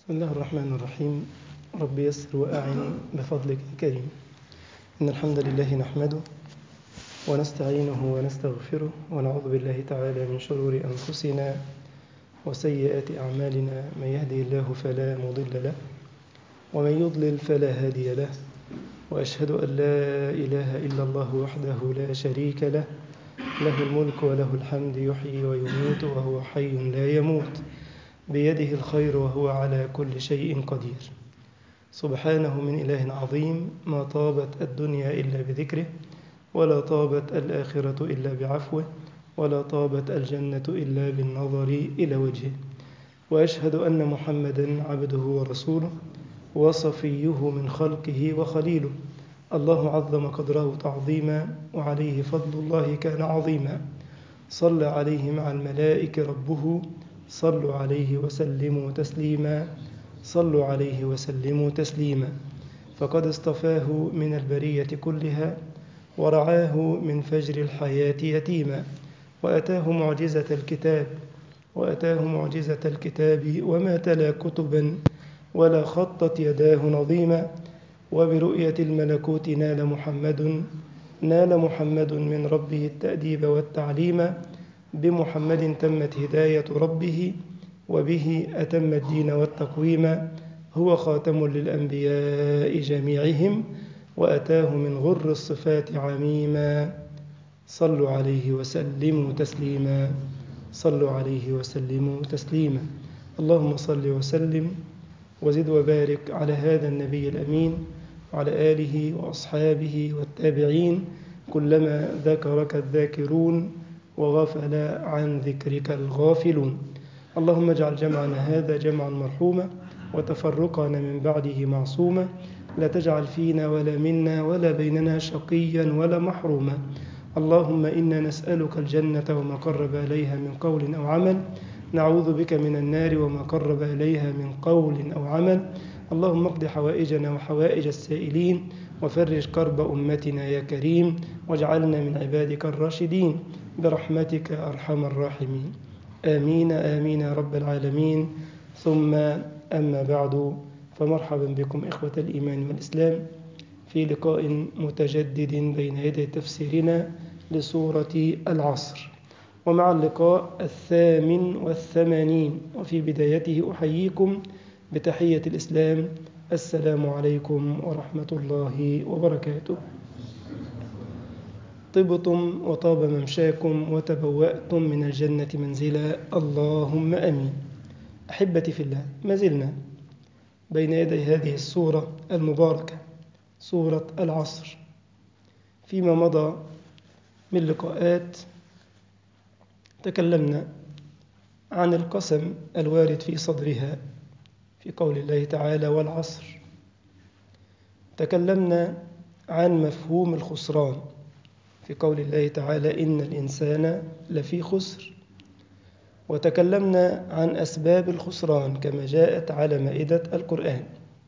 بسم الله الرحمن الرحيم رب يسر وأعن بفضلك الكريم إن الحمد لله نحمده ونستعينه ونستغفره ونعوذ بالله تعالى من شرور أنفسنا وسيئات أعمالنا من يهدي الله فلا مضل له ومن يضلل فلا هادي له وأشهد أن لا إله إلا الله وحده لا شريك له له الملك وله الحمد يحيي ويميت وهو حي لا يموت بيده الخير وهو على كل شيء قدير سبحانه من إله عظيم ما طابت الدنيا إلا بذكره ولا طابت الآخرة إلا بعفوه ولا طابت الجنة إلا بالنظر إلى وجهه وأشهد أن محمدا عبده ورسوله وصفيه من خلقه وخليله الله عظم قدره تعظيما وعليه فضل الله كان عظيما صلى عليه مع الملائكة ربه صلوا عليه وسلموا تسليما صلوا عليه وسلموا تسليما فقد اصطفاه من البرية كلها ورعاه من فجر الحياة يتيما وأتاه معجزة الكتاب وأتاه معجزة الكتاب وما تلا كتبا ولا خطت يداه نظيما وبرؤية الملكوت نال محمد نال محمد من ربه التأديب والتعليم بمحمد تمت هداية ربه وبه أتم الدين والتقويم هو خاتم للأنبياء جميعهم وأتاه من غر الصفات عميما صلوا عليه وسلموا تسليما صلوا عليه وسلموا تسليما اللهم صل وسلم وزد وبارك على هذا النبي الأمين وعلى آله وأصحابه والتابعين كلما ذكرك الذاكرون وغفل عن ذكرك الغافلون اللهم اجعل جمعنا هذا جمعا مرحوما وتفرقنا من بعده معصوما لا تجعل فينا ولا منا ولا بيننا شقيا ولا محروما اللهم إنا نسألك الجنة وما قرب إليها من قول أو عمل نعوذ بك من النار وما قرب إليها من قول أو عمل اللهم اقض حوائجنا وحوائج السائلين وفرج كرب أمتنا يا كريم واجعلنا من عبادك الراشدين برحمتك أرحم الراحمين آمين آمين يا رب العالمين ثم أما بعد فمرحبا بكم إخوة الإيمان والإسلام في لقاء متجدد بين يدي تفسيرنا لسورة العصر ومع اللقاء الثامن والثمانين وفي بدايته أحييكم بتحية الإسلام السلام عليكم ورحمة الله وبركاته طبتم وطاب ممشاكم وتبوأتم من الجنة منزلا اللهم أمين أحبتي في الله ما زلنا بين يدي هذه السورة المباركة سورة العصر فيما مضى من لقاءات تكلمنا عن القسم الوارد في صدرها في قول الله تعالى والعصر تكلمنا عن مفهوم الخسران في قول الله تعالى إن الإنسان لفي خسر وتكلمنا عن أسباب الخسران كما جاءت على مائدة القرآن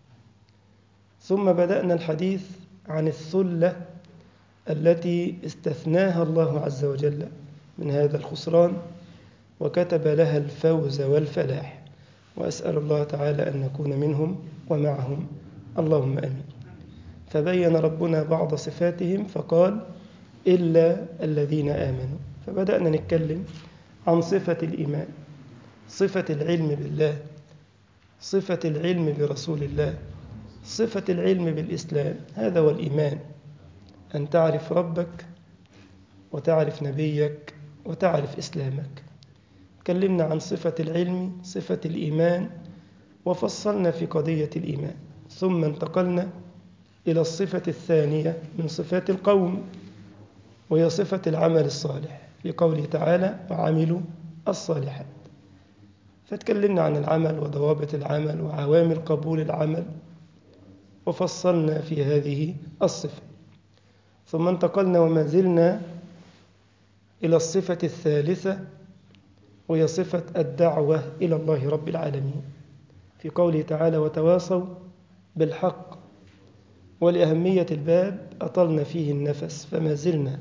ثم بدأنا الحديث عن الثلة التي استثناها الله عز وجل من هذا الخسران وكتب لها الفوز والفلاح وأسأل الله تعالى أن نكون منهم ومعهم اللهم أمين فبين ربنا بعض صفاتهم فقال إلا الذين آمنوا فبدأنا نتكلم عن صفة الإيمان صفة العلم بالله صفة العلم برسول الله صفة العلم بالإسلام هذا هو الإيمان أن تعرف ربك وتعرف نبيك وتعرف إسلامك تكلمنا عن صفة العلم صفة الإيمان وفصلنا في قضية الإيمان ثم انتقلنا إلى الصفة الثانية من صفات القوم وهي صفة العمل الصالح في قوله تعالى وعملوا الصالحات فتكلمنا عن العمل وضوابط العمل وعوامل قبول العمل وفصلنا في هذه الصفة ثم انتقلنا وما زلنا إلى الصفة الثالثة وهي صفة الدعوة إلى الله رب العالمين في قوله تعالى وتواصوا بالحق ولأهمية الباب أطلنا فيه النفس فما زلنا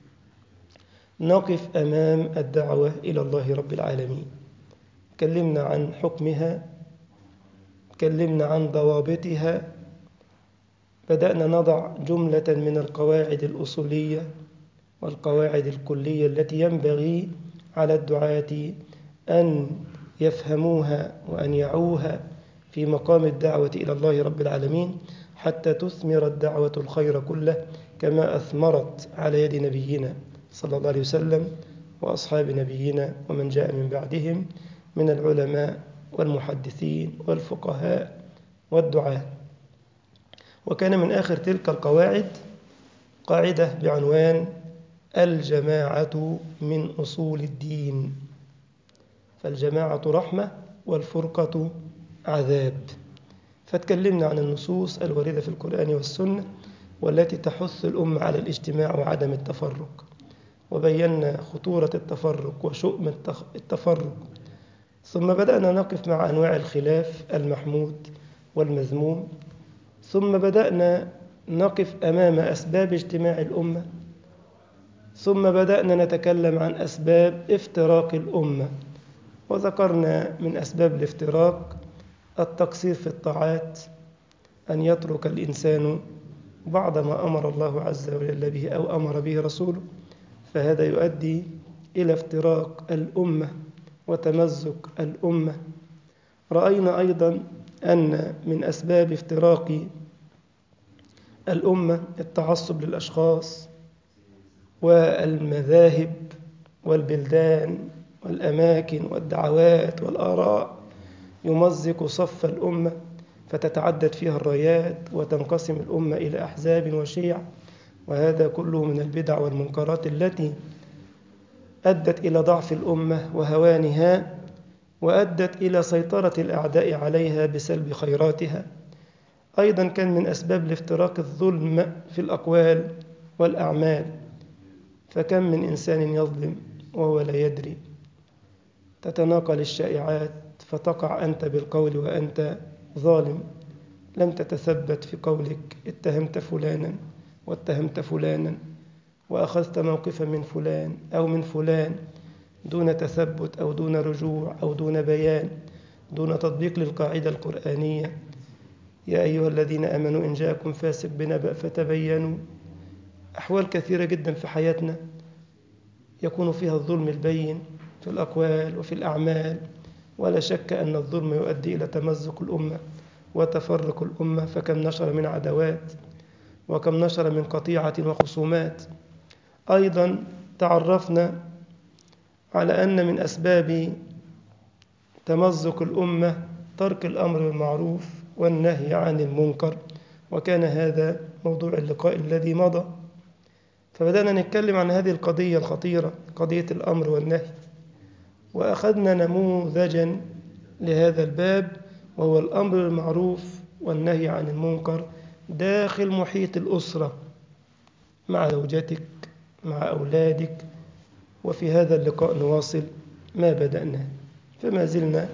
نقف أمام الدعوة إلى الله رب العالمين تكلمنا عن حكمها تكلمنا عن ضوابطها بدأنا نضع جملة من القواعد الأصولية والقواعد الكلية التي ينبغي على الدعاة أن يفهموها وأن يعوها في مقام الدعوة إلى الله رب العالمين حتى تثمر الدعوة الخير كله كما أثمرت على يد نبينا صلى الله عليه وسلم وأصحاب نبينا ومن جاء من بعدهم من العلماء والمحدثين والفقهاء والدعاة وكان من آخر تلك القواعد قاعدة بعنوان الجماعة من أصول الدين فالجماعة رحمة والفرقة عذاب فتكلمنا عن النصوص الواردة في القرآن والسنة والتي تحث الأمة على الاجتماع وعدم التفرق وبينا خطورة التفرق وشؤم التفرق ثم بدأنا نقف مع أنواع الخلاف المحمود والمذموم ثم بدأنا نقف أمام أسباب اجتماع الأمة ثم بدأنا نتكلم عن أسباب افتراق الأمة وذكرنا من أسباب الافتراق التقصير في الطاعات أن يترك الإنسان بعض ما أمر الله عز وجل به أو أمر به رسوله فهذا يؤدي إلى افتراق الأمة وتمزق الأمة رأينا أيضا أن من أسباب افتراق الأمة التعصب للأشخاص والمذاهب والبلدان والأماكن والدعوات والآراء يمزق صف الأمة فتتعدد فيها الرايات وتنقسم الأمة إلى أحزاب وشيع وهذا كله من البدع والمنكرات التي أدت إلى ضعف الأمة وهوانها وأدت إلى سيطرة الأعداء عليها بسلب خيراتها أيضا كان من أسباب الافتراق الظلم في الأقوال والأعمال فكم من إنسان يظلم وهو لا يدري تتناقل الشائعات فتقع أنت بالقول وأنت ظالم لم تتثبت في قولك اتهمت فلانا واتهمت فلانا وأخذت موقفا من فلان أو من فلان دون تثبت أو دون رجوع أو دون بيان دون تطبيق للقاعدة القرآنية يا أيها الذين آمنوا إن جاءكم فاسق بنبأ فتبينوا أحوال كثيرة جدا في حياتنا يكون فيها الظلم البين في الأقوال وفي الأعمال ولا شك أن الظلم يؤدي إلى تمزق الأمة وتفرق الأمة فكم نشر من عداوات وكم نشر من قطيعة وخصومات أيضا تعرفنا على أن من أسباب تمزق الأمة ترك الأمر بالمعروف والنهي عن المنكر وكان هذا موضوع اللقاء الذي مضى فبدأنا نتكلم عن هذه القضية الخطيرة قضية الأمر والنهي وأخذنا نموذجا لهذا الباب وهو الأمر بالمعروف والنهي عن المنكر داخل محيط الأسرة مع زوجتك مع أولادك وفي هذا اللقاء نواصل ما بدأناه فما زلنا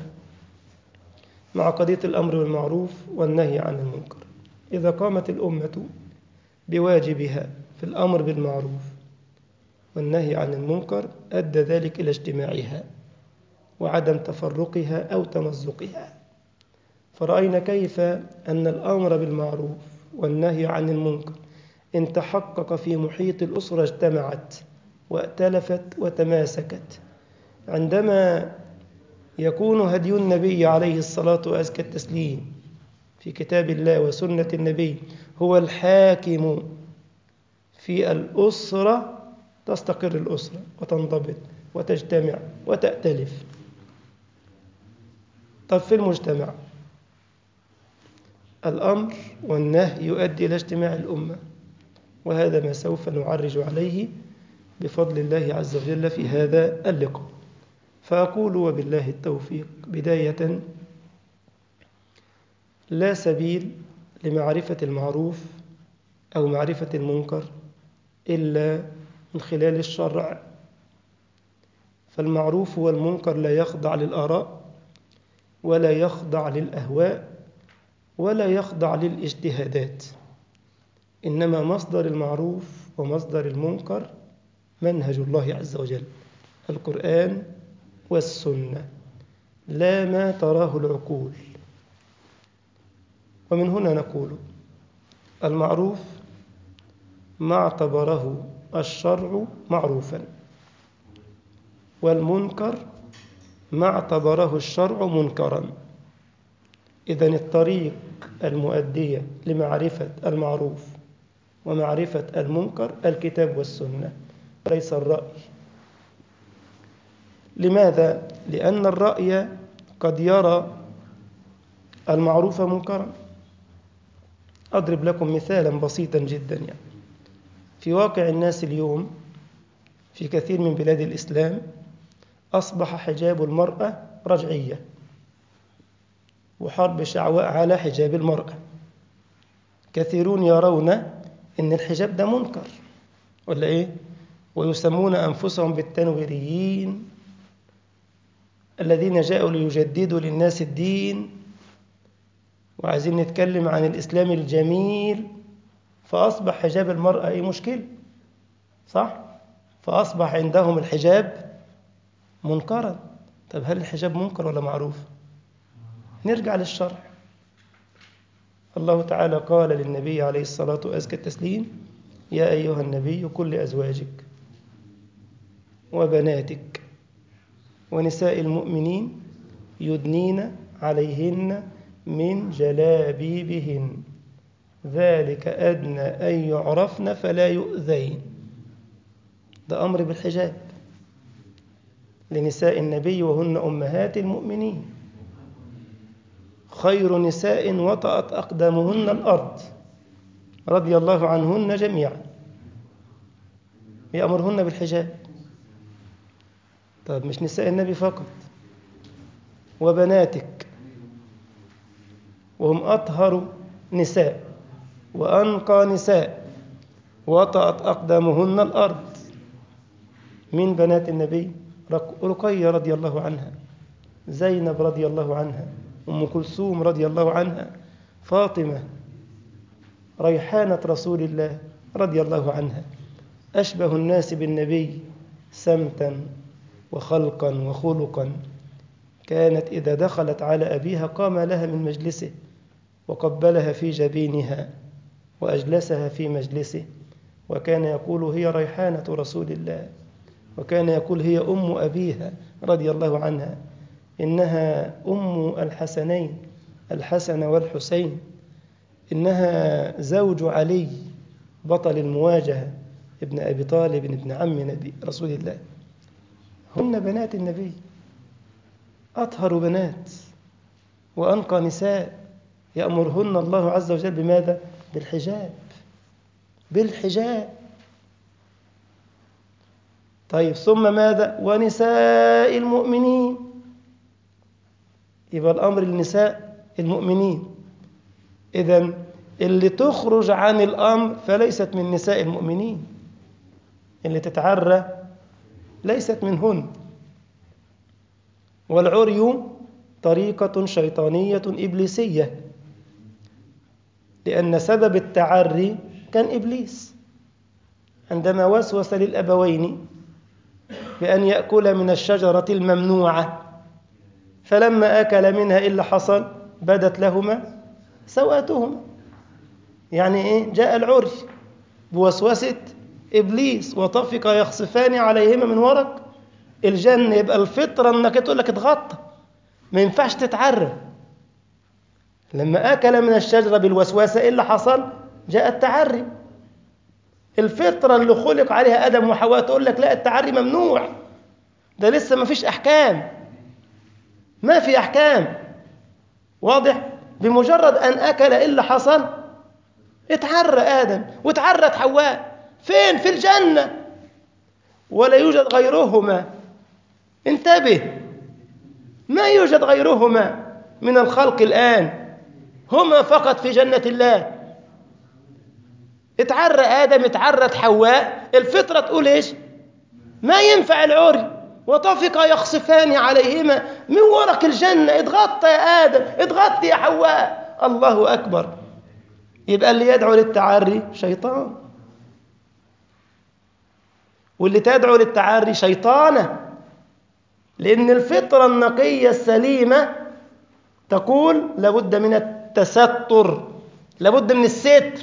مع قضية الأمر بالمعروف والنهي عن المنكر إذا قامت الأمة بواجبها في الأمر بالمعروف والنهي عن المنكر أدى ذلك إلى اجتماعها وعدم تفرقها أو تمزقها فرأينا كيف أن الأمر بالمعروف والنهي عن المنكر إن تحقق في محيط الأسرة اجتمعت وائتلفت وتماسكت عندما يكون هدي النبي عليه الصلاة وأزكى التسليم في كتاب الله وسنة النبي هو الحاكم في الأسرة تستقر الأسرة وتنضبط وتجتمع وتأتلف طب في المجتمع الأمر والنهي يؤدي إلى اجتماع الأمة وهذا ما سوف نعرج عليه بفضل الله عز وجل في هذا اللقاء فأقول وبالله التوفيق بداية لا سبيل لمعرفة المعروف أو معرفة المنكر إلا من خلال الشرع فالمعروف والمنكر لا يخضع للآراء ولا يخضع للأهواء ولا يخضع للاجتهادات إنما مصدر المعروف ومصدر المنكر منهج الله عز وجل القرآن والسنة لا ما تراه العقول ومن هنا نقول المعروف ما اعتبره الشرع معروفا والمنكر ما اعتبره الشرع منكرا إذا الطريق المؤدية لمعرفة المعروف ومعرفة المنكر الكتاب والسنة ليس الرأي لماذا؟ لأن الرأي قد يرى المعروف منكرا أضرب لكم مثالا بسيطا جدا يعني في واقع الناس اليوم في كثير من بلاد الإسلام أصبح حجاب المرأة رجعية وحرب شعواء على حجاب المرأة كثيرون يرون أن الحجاب ده منكر ولا إيه؟ ويسمون أنفسهم بالتنويريين الذين جاءوا ليجددوا للناس الدين وعايزين نتكلم عن الإسلام الجميل فأصبح حجاب المرأة أي مشكلة صح؟ فأصبح عندهم الحجاب منكرا طب هل الحجاب منكر ولا معروف؟ نرجع للشرع الله تعالى قال للنبي عليه الصلاة وأزكى التسليم يا أيها النبي كل أزواجك وبناتك ونساء المؤمنين يدنين عليهن من جلابيبهن ذلك أدنى أن يعرفن فلا يؤذين ده أمر بالحجاب لنساء النبي وهن أمهات المؤمنين خير نساء وطأت أقدامهن الأرض رضي الله عنهن جميعا يأمرهن بالحجاب طيب مش نساء النبي فقط وبناتك وهم أطهر نساء وأنقى نساء وطأت أقدامهن الأرض من بنات النبي رقية رضي الله عنها زينب رضي الله عنها أم كلثوم رضي الله عنها فاطمة ريحانة رسول الله رضي الله عنها أشبه الناس بالنبي سمتا وخلقا وخلقا كانت إذا دخلت على أبيها قام لها من مجلسه وقبلها في جبينها وأجلسها في مجلسه وكان يقول هي ريحانة رسول الله وكان يقول هي أم أبيها رضي الله عنها إنها أم الحسنين الحسن والحسين إنها زوج علي بطل المواجهة ابن أبي طالب ابن عم نبي رسول الله هن بنات النبي أطهر بنات وأنقى نساء يأمرهن الله عز وجل بماذا؟ بالحجاب بالحجاب طيب ثم ماذا؟ ونساء المؤمنين يبقى الأمر للنساء المؤمنين إذا اللي تخرج عن الأمر فليست من نساء المؤمنين اللي تتعرى ليست منهن والعري طريقة شيطانية إبليسية لأن سبب التعري كان إبليس عندما وسوس للأبوين بأن يأكل من الشجرة الممنوعة فلما أكل منها إلا حصل بدت لهما سوءتهما يعني إيه جاء العري بوسوسة إبليس وطفق يخصفان عليهما من ورق الجنة يبقى الفطرة إنك تقول لك اتغطى ما ينفعش تتعرى لما أكل من الشجرة بالوسوسة إيه اللي حصل جاء التعري الفطرة اللي خلق عليها آدم وحواء تقول لك لا التعري ممنوع ده لسه ما فيش أحكام ما في أحكام واضح بمجرد أن أكل إيه اللي حصل اتعرى آدم واتعرت حواء فين في الجنة ولا يوجد غيرهما انتبه ما يوجد غيرهما من الخلق الآن هما فقط في جنة الله اتعرى آدم اتعرت حواء الفطرة تقول إيش ما ينفع العري وطفق يخصفان عليهما من ورق الجنة اتغطى يا آدم اتغطي يا حواء الله أكبر يبقى اللي يدعو للتعري شيطان واللي تدعو للتعري شيطانة لأن الفطرة النقية السليمة تقول لابد من التستر لابد من الستر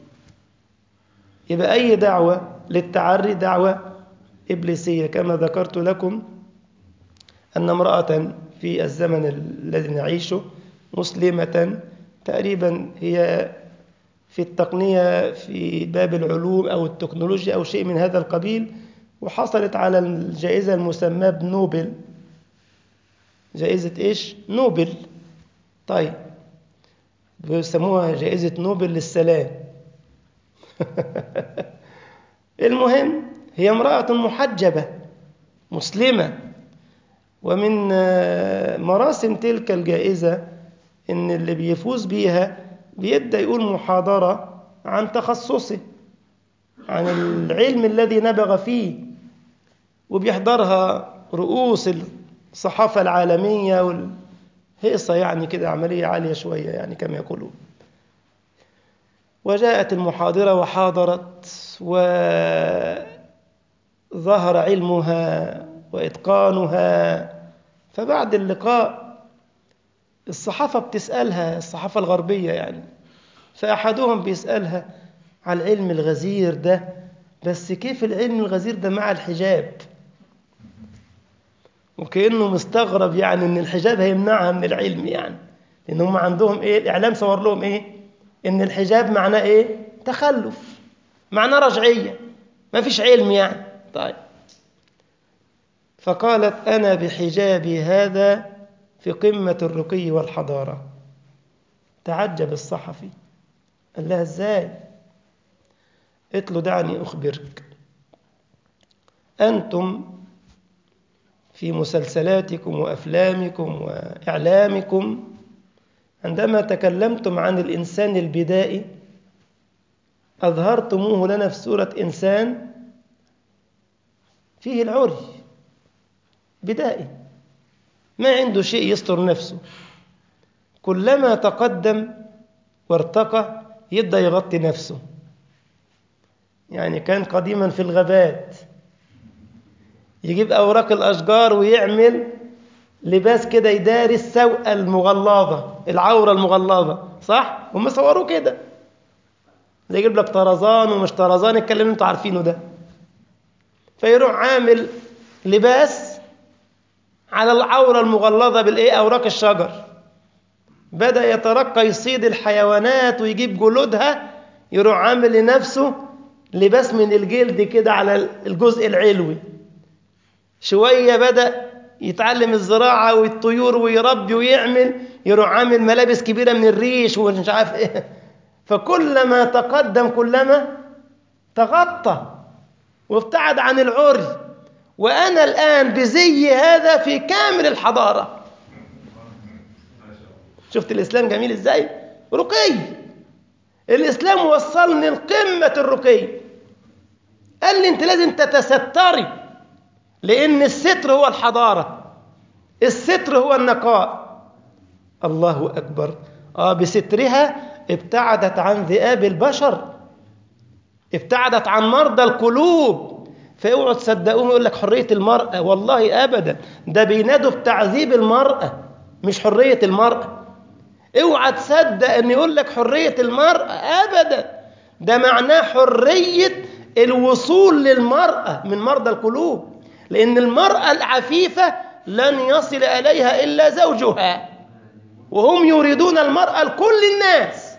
يبقى أي دعوة للتعري دعوة إبليسية كما ذكرت لكم أن امرأة في الزمن الذي نعيشه مسلمة تقريبا هي في التقنية في باب العلوم أو التكنولوجيا أو شيء من هذا القبيل وحصلت على الجائزة المسماة بنوبل جائزة إيش؟ نوبل طيب بيسموها جائزة نوبل للسلام المهم هي امرأة محجبة مسلمة ومن مراسم تلك الجائزة إن اللي بيفوز بيها بيبدأ يقول محاضرة عن تخصصه عن العلم الذي نبغ فيه وبيحضرها رؤوس الصحافة العالمية والهيصة يعني كده عملية عالية شوية يعني كما يقولون وجاءت المحاضرة وحاضرت وظهر علمها وإتقانها فبعد اللقاء الصحافة بتسألها الصحافة الغربية يعني فأحدهم بيسألها على العلم الغزير ده بس كيف العلم الغزير ده مع الحجاب وكأنه مستغرب يعني ان الحجاب هيمنعها من العلم يعني لان هم عندهم ايه الاعلام صور لهم ايه ان الحجاب معناه ايه تخلف معناه رجعية ما فيش علم يعني طيب فقالت أنا بحجابي هذا في قمة الرقي والحضارة تعجب الصحفي قال لها ازاي قلت له دعني أخبرك أنتم في مسلسلاتكم وأفلامكم وإعلامكم عندما تكلمتم عن الإنسان البدائي أظهرتموه لنا في صورة إنسان فيه العري بدائي ما عنده شيء يستر نفسه كلما تقدم وارتقى يبدأ يغطي نفسه يعني كان قديما في الغابات يجيب أوراق الأشجار ويعمل لباس كده يداري السوءة المغلظة العورة المغلظة صح؟ هم صوروه كده زي يجيب لك طرزان ومش طرزان الكلام اللي انتوا عارفينه ده فيروح عامل لباس على العورة المغلظة بالإيه أوراق الشجر بدأ يترقى يصيد الحيوانات ويجيب جلودها يروح عامل لنفسه لباس من الجلد كده على الجزء العلوي شوية بدأ يتعلم الزراعة والطيور ويربي ويعمل يروح عامل ملابس كبيرة من الريش ومش عارف ايه فكلما تقدم كلما تغطى وابتعد عن العري وأنا الآن بزي هذا في كامل الحضارة شفت الإسلام جميل إزاي؟ رقي الإسلام وصلني لقمة الرقي قال لي أنت لازم تتستري لأن الستر هو الحضارة الستر هو النقاء الله أكبر آه بسترها ابتعدت عن ذئاب البشر ابتعدت عن مرضى القلوب فاوعوا تصدقوهم يقول لك حرية المرأة والله أبدا ده بينادوا بتعذيب المرأة مش حرية المرأة اوعى تصدق ان يقول لك حرية المرأة أبدا ده معناه حرية الوصول للمرأة من مرضى القلوب لأن المرأة العفيفة لن يصل إليها إلا زوجها وهم يريدون المرأة لكل الناس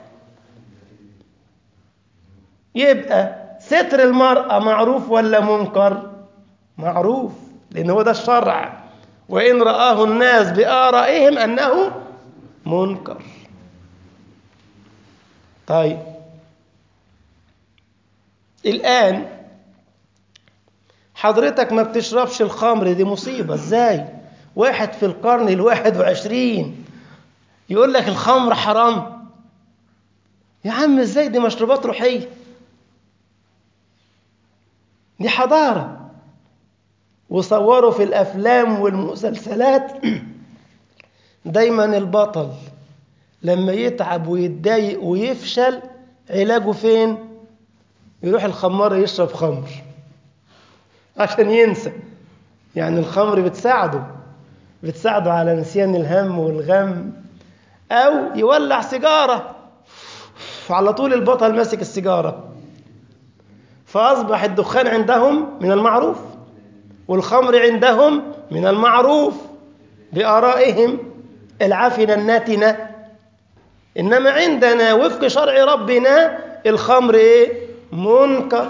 يبقى ستر المرأة معروف ولا منكر معروف لأن هو ده الشرع وإن رآه الناس بآرائهم أنه منكر طيب الآن حضرتك ما بتشربش الخمر دي مصيبة ازاي واحد في القرن الواحد وعشرين يقول لك الخمر حرام يا عم ازاي دي مشروبات روحية دي حضارة وصوروا في الأفلام والمسلسلات دايما البطل لما يتعب ويتضايق ويفشل علاجه فين يروح الخمار يشرب خمر عشان ينسى يعني الخمر بتساعده بتساعده على نسيان الهم والغم أو يولع سيجارة على طول البطل ماسك السيجارة فأصبح الدخان عندهم من المعروف والخمر عندهم من المعروف بآرائهم العفنة الناتنة إنما عندنا وفق شرع ربنا الخمر إيه؟ منكر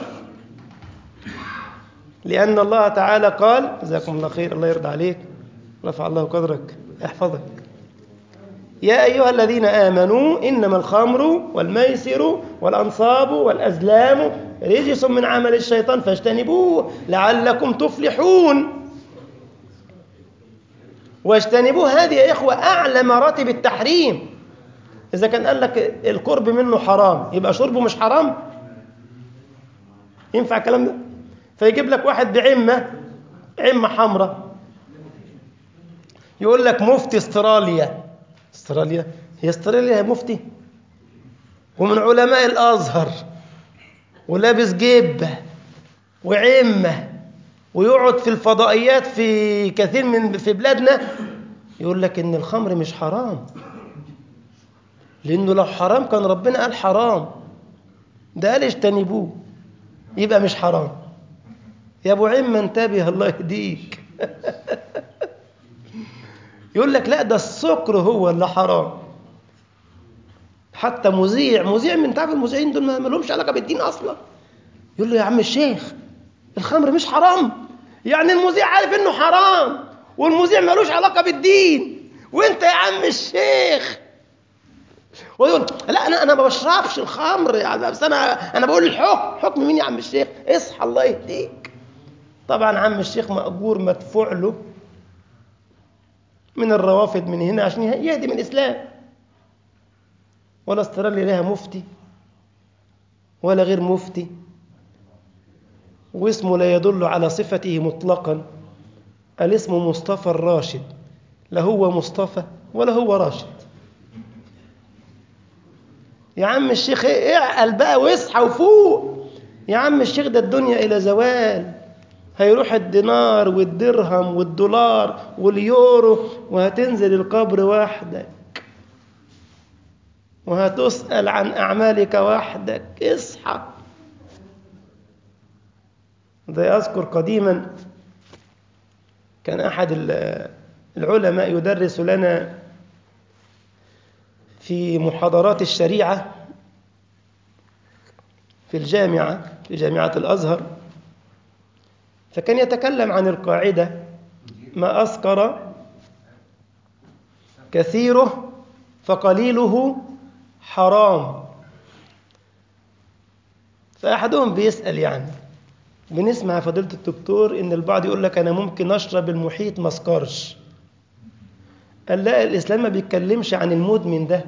لأن الله تعالى قال جزاكم الله خير الله يرضى عليك رفع الله قدرك احفظك يا أيها الذين آمنوا إنما الخمر والميسر والأنصاب والأزلام رجس من عمل الشيطان فاجتنبوه لعلكم تفلحون واجتنبوه هذه يا إخوة أعلى مراتب التحريم إذا كان قال لك القرب منه حرام يبقى شربه مش حرام ينفع الكلام ده فيجيب لك واحد بعمة عمة حمراء يقول لك مفتي استراليا استراليا هي استراليا هي مفتي ومن علماء الازهر ولابس جيبه وعمه ويقعد في الفضائيات في كثير من في بلادنا يقول لك ان الخمر مش حرام لانه لو حرام كان ربنا قال حرام ده قال اجتنبوه يبقى مش حرام يا ابو عمه انتبه الله يهديك يقول لك لا ده السكر هو اللي حرام حتى مذيع مذيع من تعرف المذيعين دول ما لهمش علاقه بالدين اصلا يقول له يا عم الشيخ الخمر مش حرام يعني المذيع عارف انه حرام والمذيع ملوش علاقه بالدين وانت يا عم الشيخ ويقول لا انا انا ما بشربش الخمر يعني بس انا انا بقول الحكم حكم مين يا عم الشيخ اصحى الله يهديك طبعا عم الشيخ مأجور مدفوع له من الروافد من هنا عشان يهدم الإسلام ولا استراليا لها مفتي ولا غير مفتي واسمه لا يدل على صفته مطلقا الاسم مصطفى الراشد لا هو مصطفى ولا هو راشد يا عم الشيخ اعقل بقى واصحى وفوق يا عم الشيخ ده الدنيا إلى زوال هيروح الدينار والدرهم والدولار واليورو وهتنزل القبر وحدك وهتسأل عن أعمالك وحدك اصحى ده يذكر قديما كان أحد العلماء يدرس لنا في محاضرات الشريعة في الجامعة في جامعة الأزهر فكان يتكلم عن القاعدة ما أسكر كثيره فقليله حرام فأحدهم بيسأل يعني بنسمع فضيلة الدكتور إن البعض يقول لك أنا ممكن أشرب المحيط ما اسكرش قال لا الإسلام ما بيتكلمش عن المدمن ده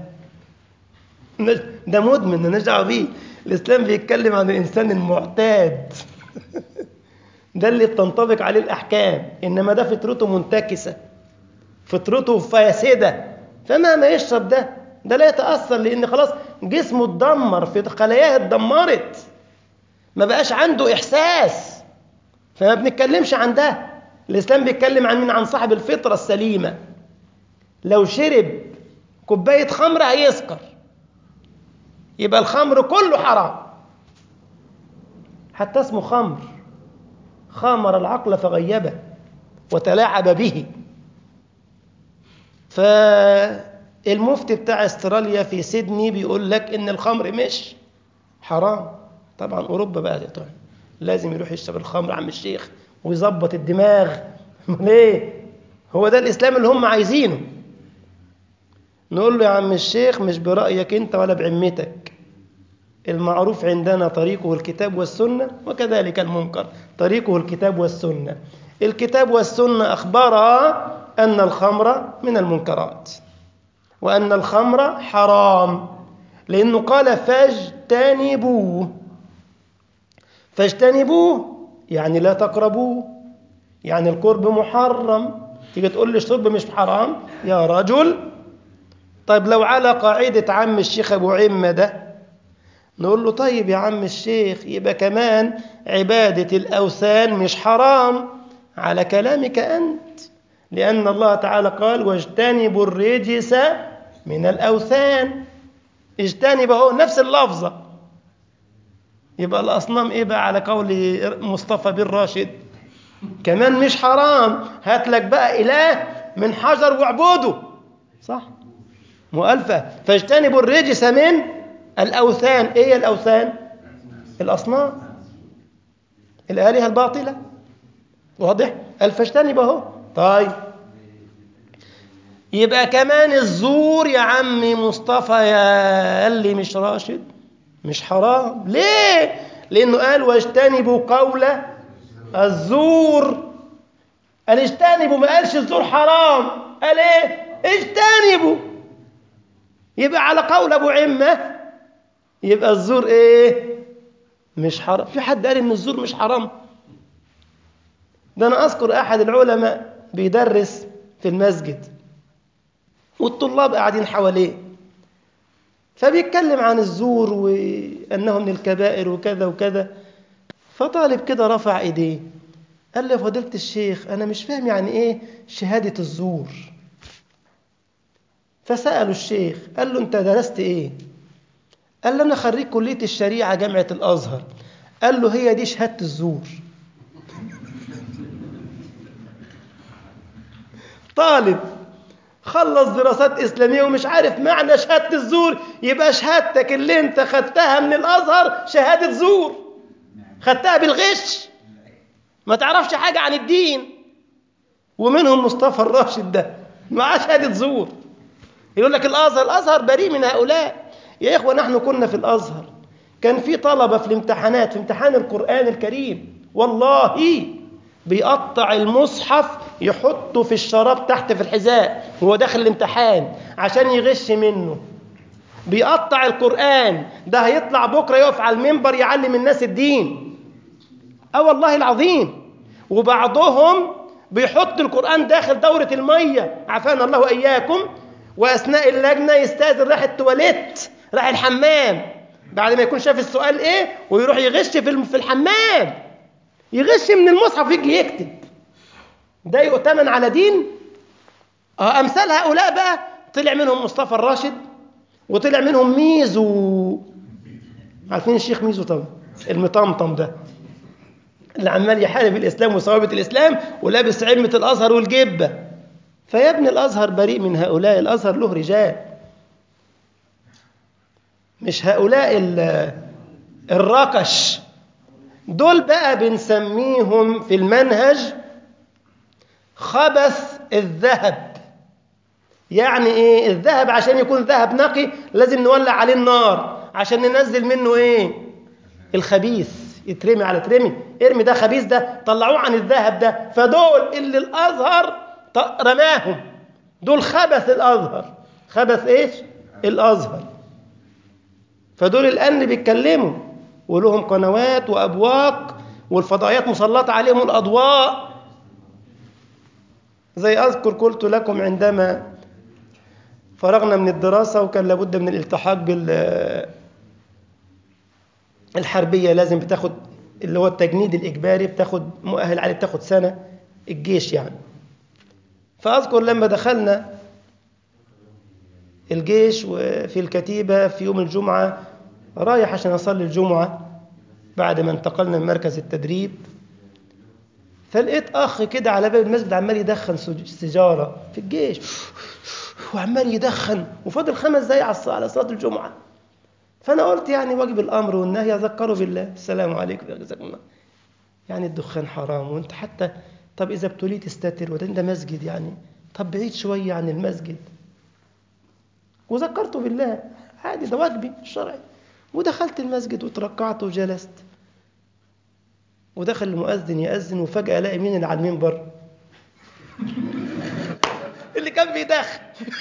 ده مدمن مالناش دعوه بيه الإسلام بيتكلم عن الإنسان المعتاد ده اللي بتنطبق عليه الأحكام إنما ده فطرته منتكسة فطرته فاسدة فمهما يشرب ده ده لا يتأثر لأن خلاص جسمه اتدمر في خلاياه اتدمرت ما بقاش عنده إحساس فما بنتكلمش عن ده الإسلام بيتكلم عن مين عن صاحب الفطرة السليمة لو شرب كوباية خمر هيسكر يبقى الخمر كله حرام حتى اسمه خمر خامر العقل فغيبه وتلاعب به فالمفتي بتاع استراليا في سيدني بيقول لك ان الخمر مش حرام طبعا اوروبا بقى طبعا لازم يروح يشرب الخمر عم الشيخ ويظبط الدماغ ليه هو ده الاسلام اللي هم عايزينه نقول له يا عم الشيخ مش برأيك انت ولا بعمتك المعروف عندنا طريقه الكتاب والسنة وكذلك المنكر طريقه الكتاب والسنة الكتاب والسنة أخبر أن الخمر من المنكرات وأن الخمر حرام لأنه قال فاجتنبوه فاجتنبوه يعني لا تقربوه يعني القرب محرم تيجي تقول لي الشرب مش حرام يا رجل طيب لو على قاعدة عم الشيخ أبو عمة ده نقول له طيب يا عم الشيخ يبقى كمان عبادة الأوثان مش حرام على كلامك أنت لأن الله تعالى قال واجتنبوا الرجس من الأوثان اجتنب اهو نفس اللفظة يبقى الأصنام إيه بقى على قول مصطفى بن راشد كمان مش حرام هات لك بقى إله من حجر واعبده صح مؤلفة فاجتنبوا الرجس من الأوثان إيه هي الأوثان الأصنام الآلهة الباطلة واضح قال فاجتنب اهو طيب يبقى كمان الزور يا عمي مصطفى يا قال لي مش راشد مش حرام ليه لانه قال واجتنبوا قول الزور قال اجتنبوا ما قالش الزور حرام قال ايه اجتنبوا يبقى على قول ابو عمه يبقى الزور ايه مش حرام في حد قال ان الزور مش حرام ده انا اذكر احد العلماء بيدرس في المسجد والطلاب قاعدين حواليه فبيتكلم عن الزور وانه من الكبائر وكذا وكذا فطالب كده رفع ايديه قال له فضيله الشيخ انا مش فاهم يعني ايه شهاده الزور فساله الشيخ قال له انت درست ايه قال له انا خريج كليه الشريعه جامعه الازهر قال له هي دي شهاده الزور طالب خلص دراسات إسلامية ومش عارف معنى شهادة الزور يبقى شهادتك اللي انت خدتها من الأزهر شهادة زور خدتها بالغش ما تعرفش حاجة عن الدين ومنهم مصطفى الراشد ده معاه شهادة زور يقول لك الأزهر الأزهر بريء من هؤلاء يا إخوة نحن كنا في الأزهر كان في طلبة في الامتحانات في امتحان القرآن الكريم والله بيقطع المصحف يحطه في الشراب تحت في الحذاء وهو داخل الامتحان عشان يغش منه بيقطع القرآن ده هيطلع بكرة يقف على المنبر يعلم الناس الدين اه والله العظيم وبعضهم بيحط القرآن داخل دورة المية عافانا الله وإياكم وأثناء اللجنة يستأذن راح التواليت راح الحمام بعد ما يكون شاف السؤال ايه ويروح يغش في الحمام يغش من المصحف يجي يكتب ده يؤتمن على دين اه امثال هؤلاء بقى طلع منهم مصطفى الراشد وطلع منهم ميزو عارفين الشيخ ميزو طبعا المطمطم ده اللي عمال يحارب الاسلام وثوابت الاسلام ولابس عمه الازهر والجبه فيا ابن الازهر بريء من هؤلاء الازهر له رجال مش هؤلاء الركش دول بقى بنسميهم في المنهج خبث الذهب يعني ايه الذهب عشان يكون ذهب نقي لازم نولع عليه النار عشان ننزل منه ايه الخبيث يترمي على ترمي ارمي ده خبيث ده طلعوه عن الذهب ده فدول اللي الازهر رماهم دول خبث الازهر خبث ايش الازهر فدول الان بيتكلموا ولهم قنوات وابواق والفضائيات مسلطه عليهم الاضواء زي أذكر قلت لكم عندما فرغنا من الدراسة وكان لابد من الالتحاق بال الحربية لازم بتاخد اللي هو التجنيد الإجباري بتاخد مؤهل عليه بتاخد سنة الجيش يعني فأذكر لما دخلنا الجيش وفي الكتيبة في يوم الجمعة رايح عشان أصلي الجمعة بعد ما انتقلنا من مركز التدريب فلقيت اخ كده على باب المسجد عمال يدخن سيجاره في الجيش وعمال يدخن وفاضل خمس دقايق على صلاه الجمعه فانا قلت يعني واجب الامر والنهي اذكروا بالله السلام عليكم جزاكم الله يعني الدخان حرام وانت حتى طب اذا ابتليت استتر وده ده مسجد يعني طب بعيد شويه عن المسجد وذكرته بالله عادي ده واجبي الشرعي ودخلت المسجد وتركعت وجلست ودخل المؤذن يأذن وفجأة ألاقي مين اللي على المنبر اللي كان بيدخن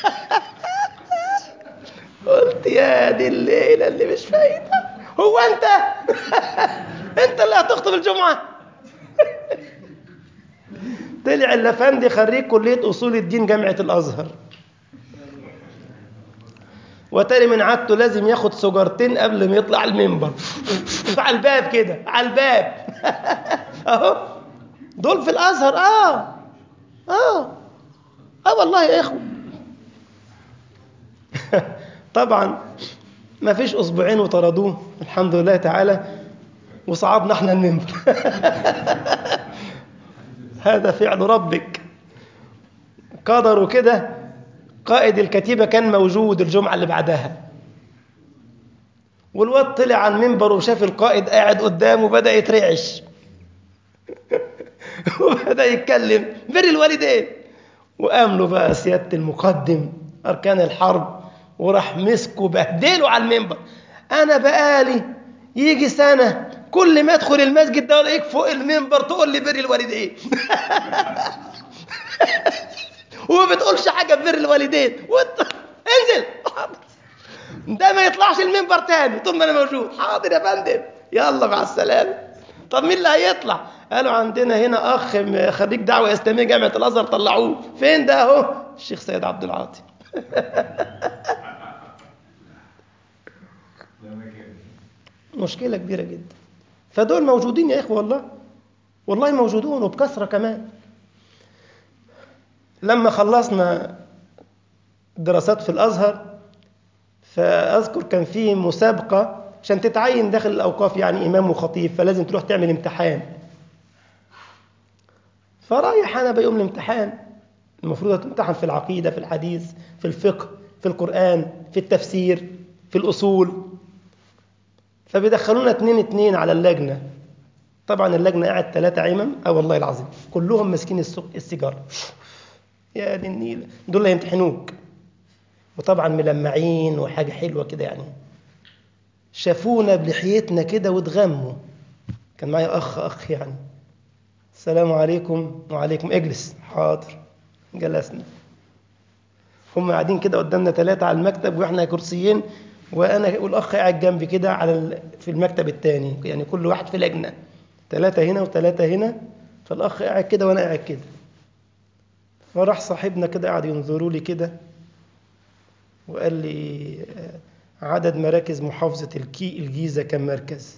قلت يا دي الليلة اللي مش فايدة هو أنت أنت اللي هتخطب الجمعة طلع اللفندي خريج كلية أصول الدين جامعة الأزهر وتاني من عادته لازم ياخد سجارتين قبل ما يطلع المنبر على الباب كده على الباب اهو دول في الازهر اه اه اه والله يا اخوه طبعا ما فيش أسبوعين وطردوه الحمد لله تعالى وصعدنا احنا المنبر هذا فعل ربك قدروا كده قائد الكتيبة كان موجود الجمعة اللي بعدها والواد طلع على المنبر وشاف القائد قاعد قدامه وبدأ يترعش وبدأ يتكلم بر الوالدين وقام له بقى سيادة المقدم أركان الحرب وراح مسكه بهدله على المنبر أنا بقالي يجي سنة كل ما ادخل المسجد ده الاقيك فوق المنبر تقول لي بر الوالدين وما بتقولش حاجة ببر الوالدين وانت انزل ده ما يطلعش المنبر تاني طول ما انا موجود حاضر يا فندم يلا مع السلامة طب مين اللي هيطلع قالوا عندنا هنا اخ خريج دعوه اسلاميه جامعه الازهر طلعوه فين ده اهو الشيخ سيد عبد العاطي مشكله كبيره جدا فدول موجودين يا اخوه والله والله موجودون وبكثره كمان لما خلصنا دراسات في الازهر فاذكر كان في مسابقه عشان تتعين داخل الاوقاف يعني امام وخطيب فلازم تروح تعمل امتحان فرايح انا بيوم الامتحان المفروض تمتحن في العقيده في الحديث في الفقه في القران في التفسير في الاصول فبيدخلونا اتنين اتنين على اللجنه طبعا اللجنه قاعد ثلاثه عمم اه والله العظيم كلهم ماسكين السيجاره يا دي النيله دول اللي هيمتحنوك وطبعا ملمعين وحاجه حلوه كده يعني شافونا بلحيتنا كده واتغموا كان معايا اخ اخ يعني السلام عليكم وعليكم اجلس حاضر جلسنا هم قاعدين كده قدامنا ثلاثة على المكتب واحنا كرسيين وانا والاخ قاعد جنبي كده على ال... في المكتب الثاني يعني كل واحد في لجنة ثلاثة هنا وثلاثة هنا فالاخ قاعد كده وانا قاعد كده فراح صاحبنا كده قاعد ينظروا لي كده وقال لي عدد مراكز محافظة الكي الجيزة كم مركز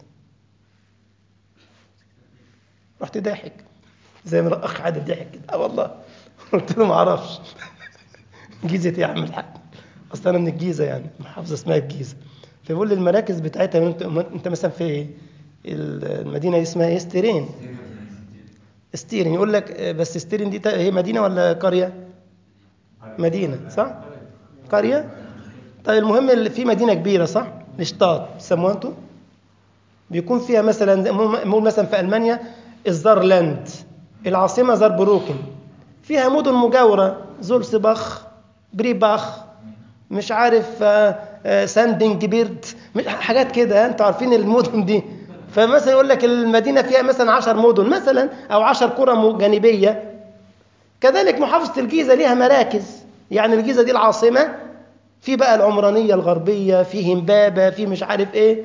رحت ضاحك زي ما الاخ عادل ضحك كده اه والله قلت له ما اعرفش جيزه ايه يا عم الحاج اصل انا من الجيزه يعني محافظه اسمها الجيزه فبيقول لي المراكز بتاعتها انت انت مثلا في ايه المدينه دي اسمها ايه ستيرين ستيرين يقول لك بس ستيرين دي هي مدينه ولا قريه مدينه صح قريه طيب المهم اللي في مدينه كبيره صح نشطات بيسموها انتوا بيكون فيها مثلا نقول مثلا في المانيا الزارلاند العاصمه زاربروكن فيها مدن مجاوره زولسباخ بريباخ مش عارف ساندنج بيرد حاجات كده انتوا عارفين المدن دي فمثلا يقول لك المدينه فيها مثلا 10 مدن مثلا او 10 قرى جانبيه كذلك محافظه الجيزه ليها مراكز يعني الجيزه دي العاصمه في بقى العمرانيه الغربيه في همبابه في مش عارف ايه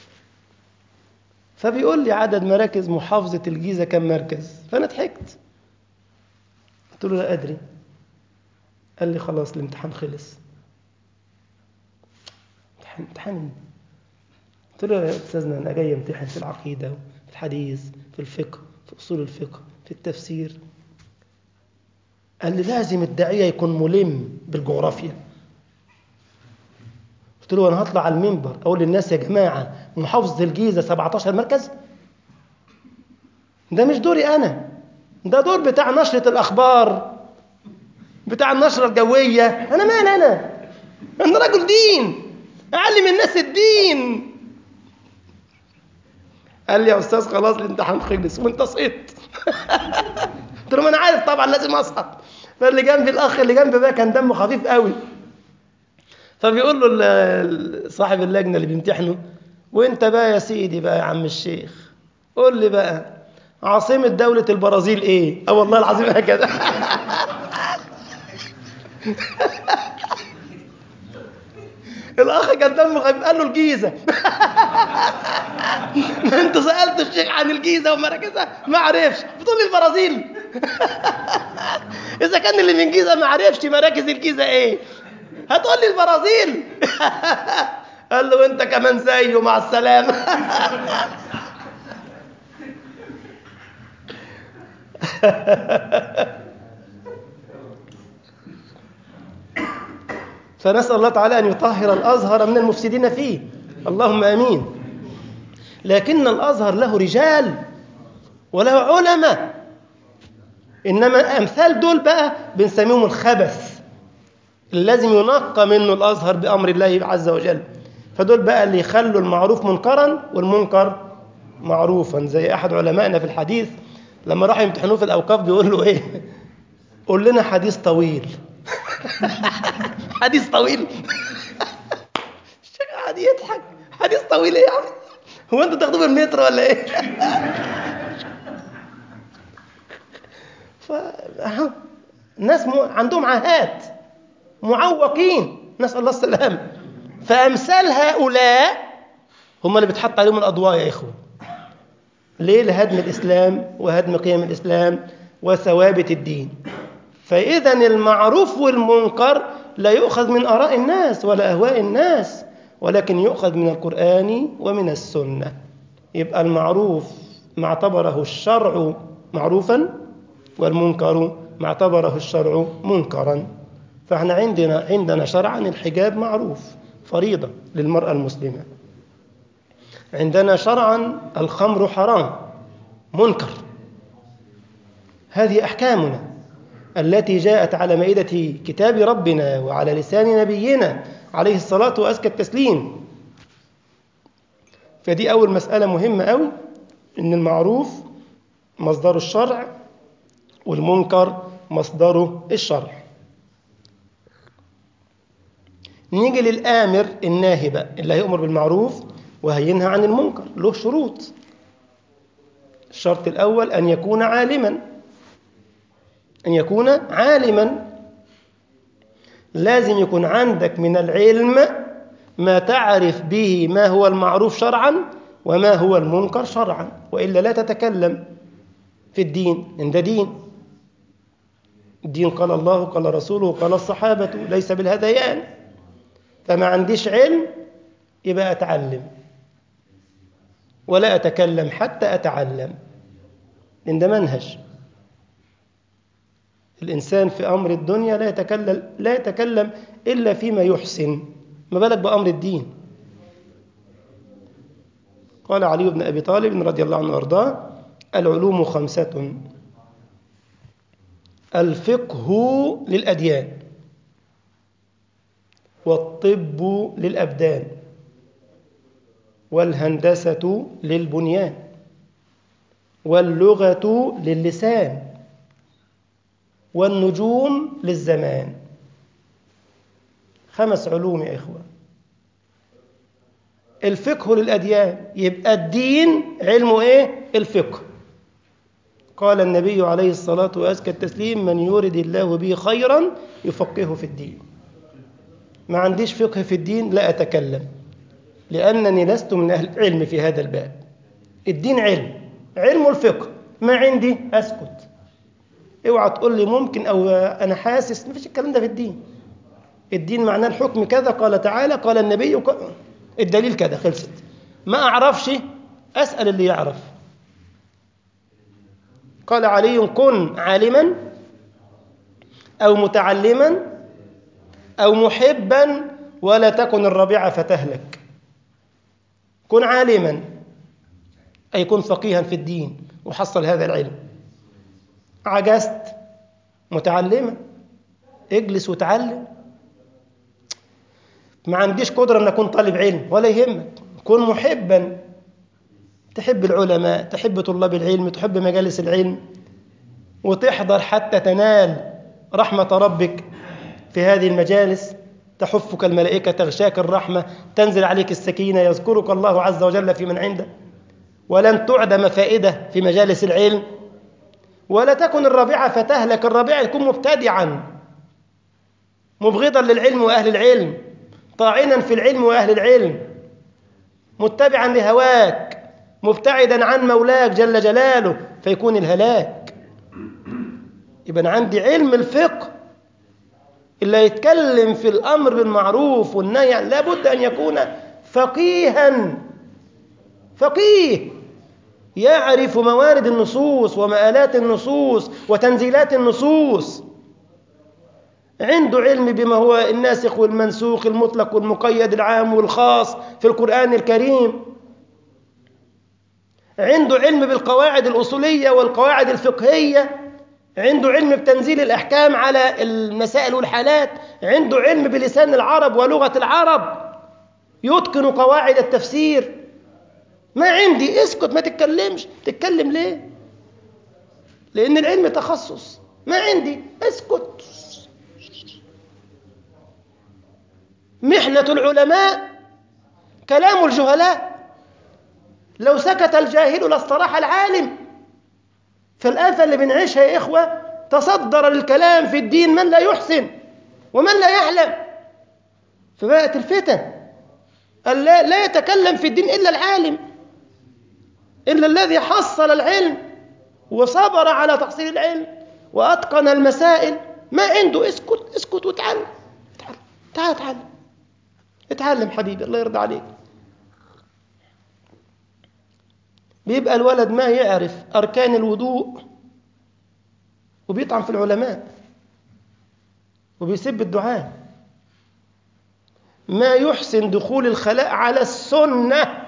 فبيقول لي عدد مراكز محافظة الجيزة كم مركز فأنا ضحكت قلت له لا أدري قال لي خلاص الامتحان خلص امتحان امتحان قلت له يا أستاذنا أنا جاي امتحن في العقيدة في الحديث في الفقه في أصول الفقه في التفسير قال لي لازم الداعية يكون ملم بالجغرافيا قلت له انا هطلع على المنبر اقول للناس يا جماعه محافظه الجيزه 17 مركز ده مش دوري انا ده دور بتاع نشره الاخبار بتاع النشره الجويه انا مال انا انا رجل دين اعلم الناس الدين قال لي يا استاذ خلاص الامتحان خلص وانت سقطت قلت له ما انا عارف طبعا لازم اسقط فاللي جنبي الاخ اللي جنبي بقى كان دمه خفيف قوي فبيقول له صاحب اللجنه اللي بيمتحنه وانت بقى يا سيدي بقى يا عم الشيخ قول لي بقى عاصمة دولة البرازيل ايه؟ اه والله العظيم هكذا الاخ كان دمه خفيف قال له الجيزه ما انت سالت الشيخ عن الجيزه ومراكزها ما عرفش بتقول لي البرازيل اذا كان اللي من جيزه ما عرفش مراكز الجيزه ايه هتقول لي البرازيل قال له وانت كمان زيه مع السلامه فنسأل الله تعالى أن يطهر الأزهر من المفسدين فيه اللهم آمين لكن الأزهر له رجال وله علماء إنما أمثال دول بقى بنسميهم الخبث اللي لازم ينقى منه الأزهر بأمر الله عز وجل فدول بقى اللي يخلوا المعروف منكرا والمنكر معروفا زي أحد علمائنا في الحديث لما راحوا يمتحنوه في الأوقاف بيقول له إيه قول لنا حديث طويل حديث طويل الشيخ قاعد يضحك حديث طويل ايه يا عم هو انتوا تاخدوه بالمتر ولا ايه ف ناس م... عندهم عاهات معوقين نسال الله السلامه فامثال هؤلاء هم اللي بتحط عليهم الاضواء يا اخوه ليه لهدم الاسلام وهدم قيم الاسلام وثوابت الدين فإذا المعروف والمنكر لا يؤخذ من آراء الناس ولا أهواء الناس ولكن يؤخذ من القرآن ومن السنة يبقى المعروف ما اعتبره الشرع معروفا والمنكر ما اعتبره الشرع منكرا فاحنا عندنا عندنا شرعا الحجاب معروف فريضة للمرأة المسلمة عندنا شرعا الخمر حرام منكر هذه أحكامنا التي جاءت على مائدة كتاب ربنا وعلى لسان نبينا عليه الصلاة وأزكى التسليم فدي أول مسألة مهمة أوي إن المعروف مصدر الشرع والمنكر مصدره الشرع نيجي للآمر الناهي بقى اللي هيأمر بالمعروف وهينهى عن المنكر له شروط الشرط الأول أن يكون عالما أن يكون عالما لازم يكون عندك من العلم ما تعرف به ما هو المعروف شرعا وما هو المنكر شرعا وإلا لا تتكلم في الدين إن ده دين الدين قال الله قال رسوله قال الصحابة ليس بالهذيان فما عنديش علم يبقى أتعلم ولا أتكلم حتى أتعلم إن ده منهج الإنسان في أمر الدنيا لا يتكلم لا يتكلم إلا فيما يحسن ما بالك بأمر الدين قال علي بن أبي طالب رضي الله عنه وأرضاه العلوم خمسة الفقه للأديان والطب للأبدان والهندسة للبنيان واللغة للسان والنجوم للزمان خمس علوم يا إخوة الفقه للأديان يبقى الدين علمه إيه؟ الفقه قال النبي عليه الصلاة وأزكى التسليم من يرد الله به خيرا يفقهه في الدين ما عنديش فقه في الدين لا أتكلم لأنني لست من أهل العلم في هذا الباب الدين علم علم الفقه ما عندي أسكت اوعى تقول لي ممكن أو أنا حاسس ما فيش الكلام ده في الدين الدين معناه الحكم كذا قال تعالى قال النبي وق... الدليل كذا خلصت ما أعرفش أسأل اللي يعرف قال علي كن عالما أو متعلما أو محبا ولا تكن الربيع فتهلك كن عالما أي كن فقيها في الدين وحصل هذا العلم عجزت متعلما اجلس وتعلم ما عنديش قدرة أن أكون طالب علم ولا يهمك كن محبا تحب العلماء تحب طلاب العلم تحب مجالس العلم وتحضر حتى تنال رحمة ربك في هذه المجالس تحفك الملائكة تغشاك الرحمة تنزل عليك السكينة يذكرك الله عز وجل في من عنده ولن تعدم فائدة في مجالس العلم ولا تكن الرابعة فتهلك الرابعة يكون مبتدعا مبغضا للعلم وأهل العلم طاعنا في العلم وأهل العلم متبعا لهواك مبتعدا عن مولاك جل جلاله فيكون الهلاك يبقى عندي علم الفقه اللي يتكلم في الأمر بالمعروف والنهي عن لابد أن يكون فقيها فقيه يعرف موارد النصوص ومآلات النصوص وتنزيلات النصوص عنده علم بما هو الناسخ والمنسوخ المطلق والمقيد العام والخاص في القرآن الكريم عنده علم بالقواعد الأصولية والقواعد الفقهية عنده علم بتنزيل الأحكام على المسائل والحالات عنده علم بلسان العرب ولغة العرب يتقن قواعد التفسير ما عندي اسكت ما تتكلمش تتكلم ليه لأن العلم تخصص ما عندي اسكت محنة العلماء كلام الجهلاء لو سكت الجاهل لاستراح العالم فالآفة اللي بنعيشها يا إخوة تصدر للكلام في الدين من لا يحسن ومن لا يعلم فبقت الفتن لا, لا يتكلم في الدين إلا العالم إلا الذي حصل العلم وصبر على تحصيل العلم وأتقن المسائل ما عنده اسكت اسكت وتعلم تعال تعال اتعلم اتعلم حبيبي الله يرضى عليك بيبقى الولد ما يعرف أركان الوضوء وبيطعن في العلماء وبيسب الدعاء ما يحسن دخول الخلاء على السنة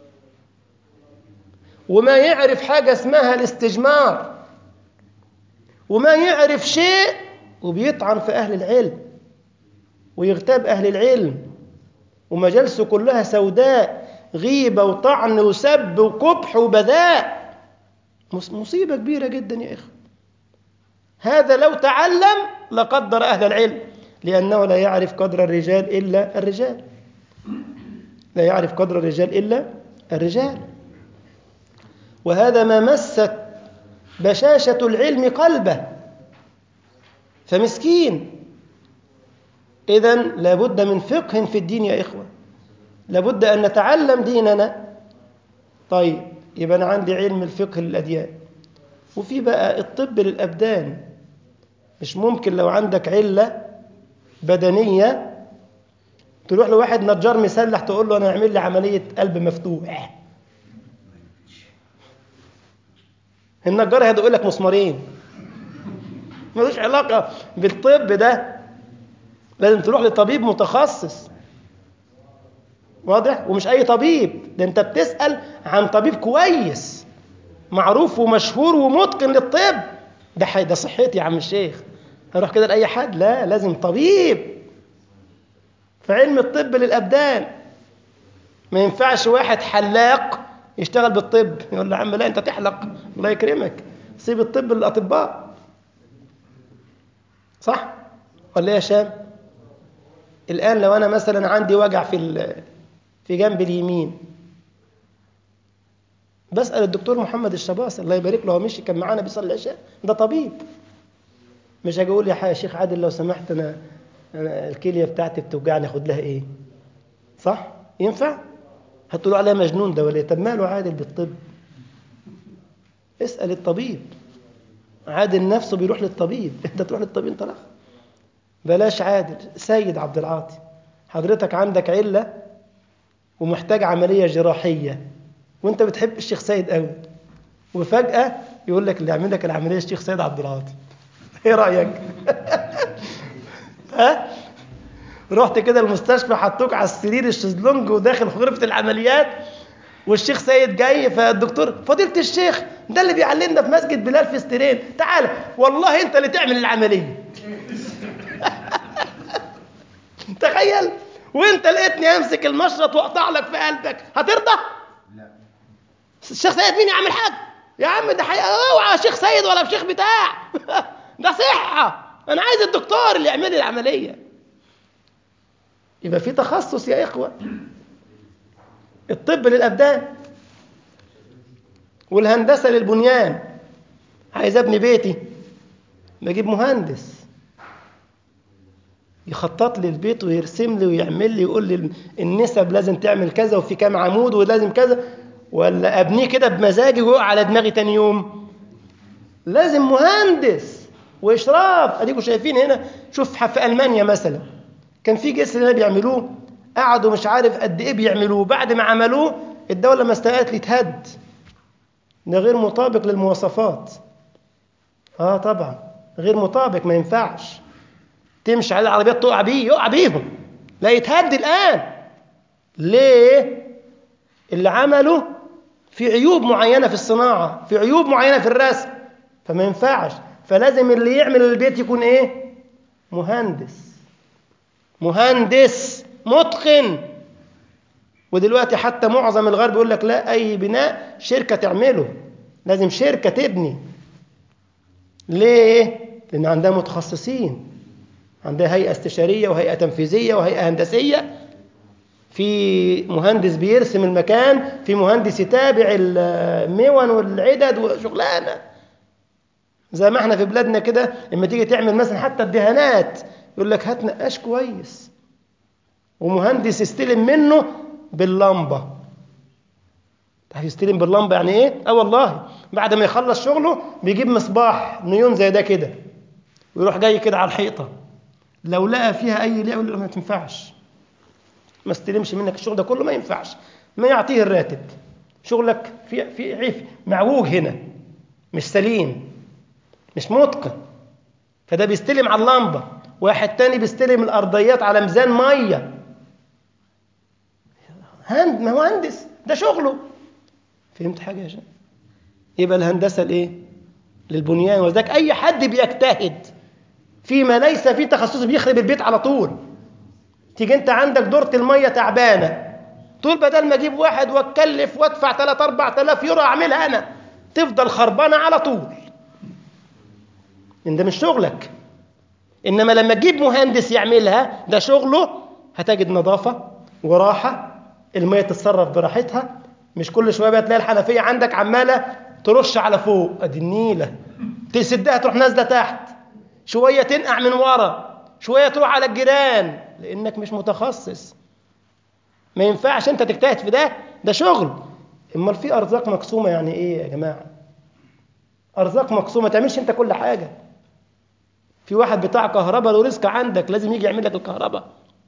وما يعرف حاجة اسمها الاستجمار وما يعرف شيء وبيطعن في أهل العلم ويغتاب أهل العلم ومجالسه كلها سوداء غيبة وطعن وسب وقبح وبذاء مصيبة كبيرة جدا يا إخوة هذا لو تعلم لقدر أهل العلم لأنه لا يعرف قدر الرجال إلا الرجال لا يعرف قدر الرجال إلا الرجال وهذا ما مست بشاشة العلم قلبه فمسكين إذا لابد من فقه في الدين يا إخوة لابد أن نتعلم ديننا طيب يبقى أنا عندي علم الفقه للأديان وفي بقى الطب للأبدان مش ممكن لو عندك علة بدنية تروح لواحد نجار مسلح تقول له أنا اعمل لي عملية قلب مفتوح النجار هيقول لك مسمارين ملوش علاقة بالطب ده لازم تروح لطبيب متخصص واضح ومش أي طبيب ده أنت بتسأل عن طبيب كويس معروف ومشهور ومتقن للطب ده حي ده صحتي يا عم الشيخ هروح كده لأي حد لا لازم طبيب فعلم الطب للأبدان ما ينفعش واحد حلاق يشتغل بالطب يقول له عم لا أنت تحلق الله يكرمك سيب الطب للأطباء صح ولا ايه يا شام الآن لو أنا مثلا عندي وجع في في جنب اليمين بسأل الدكتور محمد الشباص الله يبارك له هو مشي كان معانا بيصلي العشاء ده طبيب مش هاجي اقول يا شيخ عادل لو سمحت انا انا الكليه بتاعتي بتوجعني اخد لها ايه صح ينفع هتقولوا عليها مجنون ده ولا طب ماله عادل بالطب اسال الطبيب عادل نفسه بيروح للطبيب انت تروح للطبيب انت لا بلاش عادل سيد عبد العاطي حضرتك عندك عله ومحتاج عمليه جراحيه وانت بتحب الشيخ سيد قوي وفجاه يقول لك اللي يعمل لك العمليه الشيخ سيد عبد العاطي ايه رايك ها رحت كده المستشفى حطوك على السرير الشезлونج وداخل غرفه العمليات والشيخ سيد جاي فالدكتور فضيله الشيخ ده اللي بيعلمنا في مسجد بلال في ستيرين تعال والله انت اللي تعمل العمليه تخيل وانت لقيتني امسك المشرط واقطع لك في قلبك هترضى لا الشيخ سيد مين يعمل حاجه يا عم ده حقيقة اوعى شيخ سيد ولا شيخ بتاع ده صحة أنا عايز الدكتور اللي يعمل لي العملية يبقى في تخصص يا إخوة الطب للأبدان والهندسة للبنيان عايز أبني بيتي بجيب مهندس يخطط لي البيت ويرسم لي ويعمل لي ويقول لي النسب لازم تعمل كذا وفي كام عمود ولازم كذا ولا ابنيه كده بمزاجي ويقع على دماغي تاني يوم لازم مهندس واشراف اديكم شايفين هنا شوف في المانيا مثلا كان في جسر هنا بيعملوه قعدوا مش عارف قد ايه بيعملوه بعد ما عملوه الدوله ما استقالت لي اتهد ده غير مطابق للمواصفات اه طبعا غير مطابق ما ينفعش تمشي على العربيات تقع بيه يقع بيهم لا يتهدي الآن ليه اللي عمله في عيوب معينة في الصناعة في عيوب معينة في الرسم فما ينفعش فلازم اللي يعمل البيت يكون ايه مهندس مهندس متقن ودلوقتي حتى معظم الغرب يقول لك لا اي بناء شركة تعمله لازم شركة تبني ليه لان عندها متخصصين عندها هيئة استشارية وهيئة تنفيذية وهيئة هندسية في مهندس بيرسم المكان في مهندس يتابع المون والعدد وشغلانه زي ما احنا في بلادنا كده لما تيجي تعمل مثلا حتى الدهانات يقول لك هات نقاش كويس ومهندس يستلم منه باللمبه تعرف يستلم باللمبه يعني ايه اه والله بعد ما يخلص شغله بيجيب مصباح نيون زي ده كده ويروح جاي كده على الحيطه لو لقى فيها اي لعب يقول له ما تنفعش ما استلمش منك الشغل ده كله ما ينفعش ما يعطيه الراتب شغلك في في عيف معوج هنا مش سليم مش متقن فده بيستلم على اللمبه واحد تاني بيستلم الارضيات على ميزان ميه هند مهندس ده شغله فهمت حاجه يا شباب يبقى الهندسه الايه للبنيان ولذلك اي حد بيجتهد فيما ليس فيه تخصص بيخرب البيت على طول تيجي انت عندك دورة المية تعبانة تقول بدل ما اجيب واحد واتكلف وادفع 3 4000 يورو اعملها انا تفضل خربانة على طول ان ده مش شغلك انما لما تجيب مهندس يعملها ده شغله هتجد نظافة وراحة المية تتصرف براحتها مش كل شوية بقى تلاقي الحنفية عندك عمالة ترش على فوق ادي النيلة تسدها تروح نازلة تحت شوية تنقع من ورا شوية تروح على الجيران لانك مش متخصص ما ينفعش انت تجتهد في ده ده شغل امال في ارزاق مقسومه يعني ايه يا جماعه ارزاق مقسومه ما تعملش انت كل حاجه في واحد بتاع كهرباء له رزق عندك لازم يجي يعمل لك الكهرباء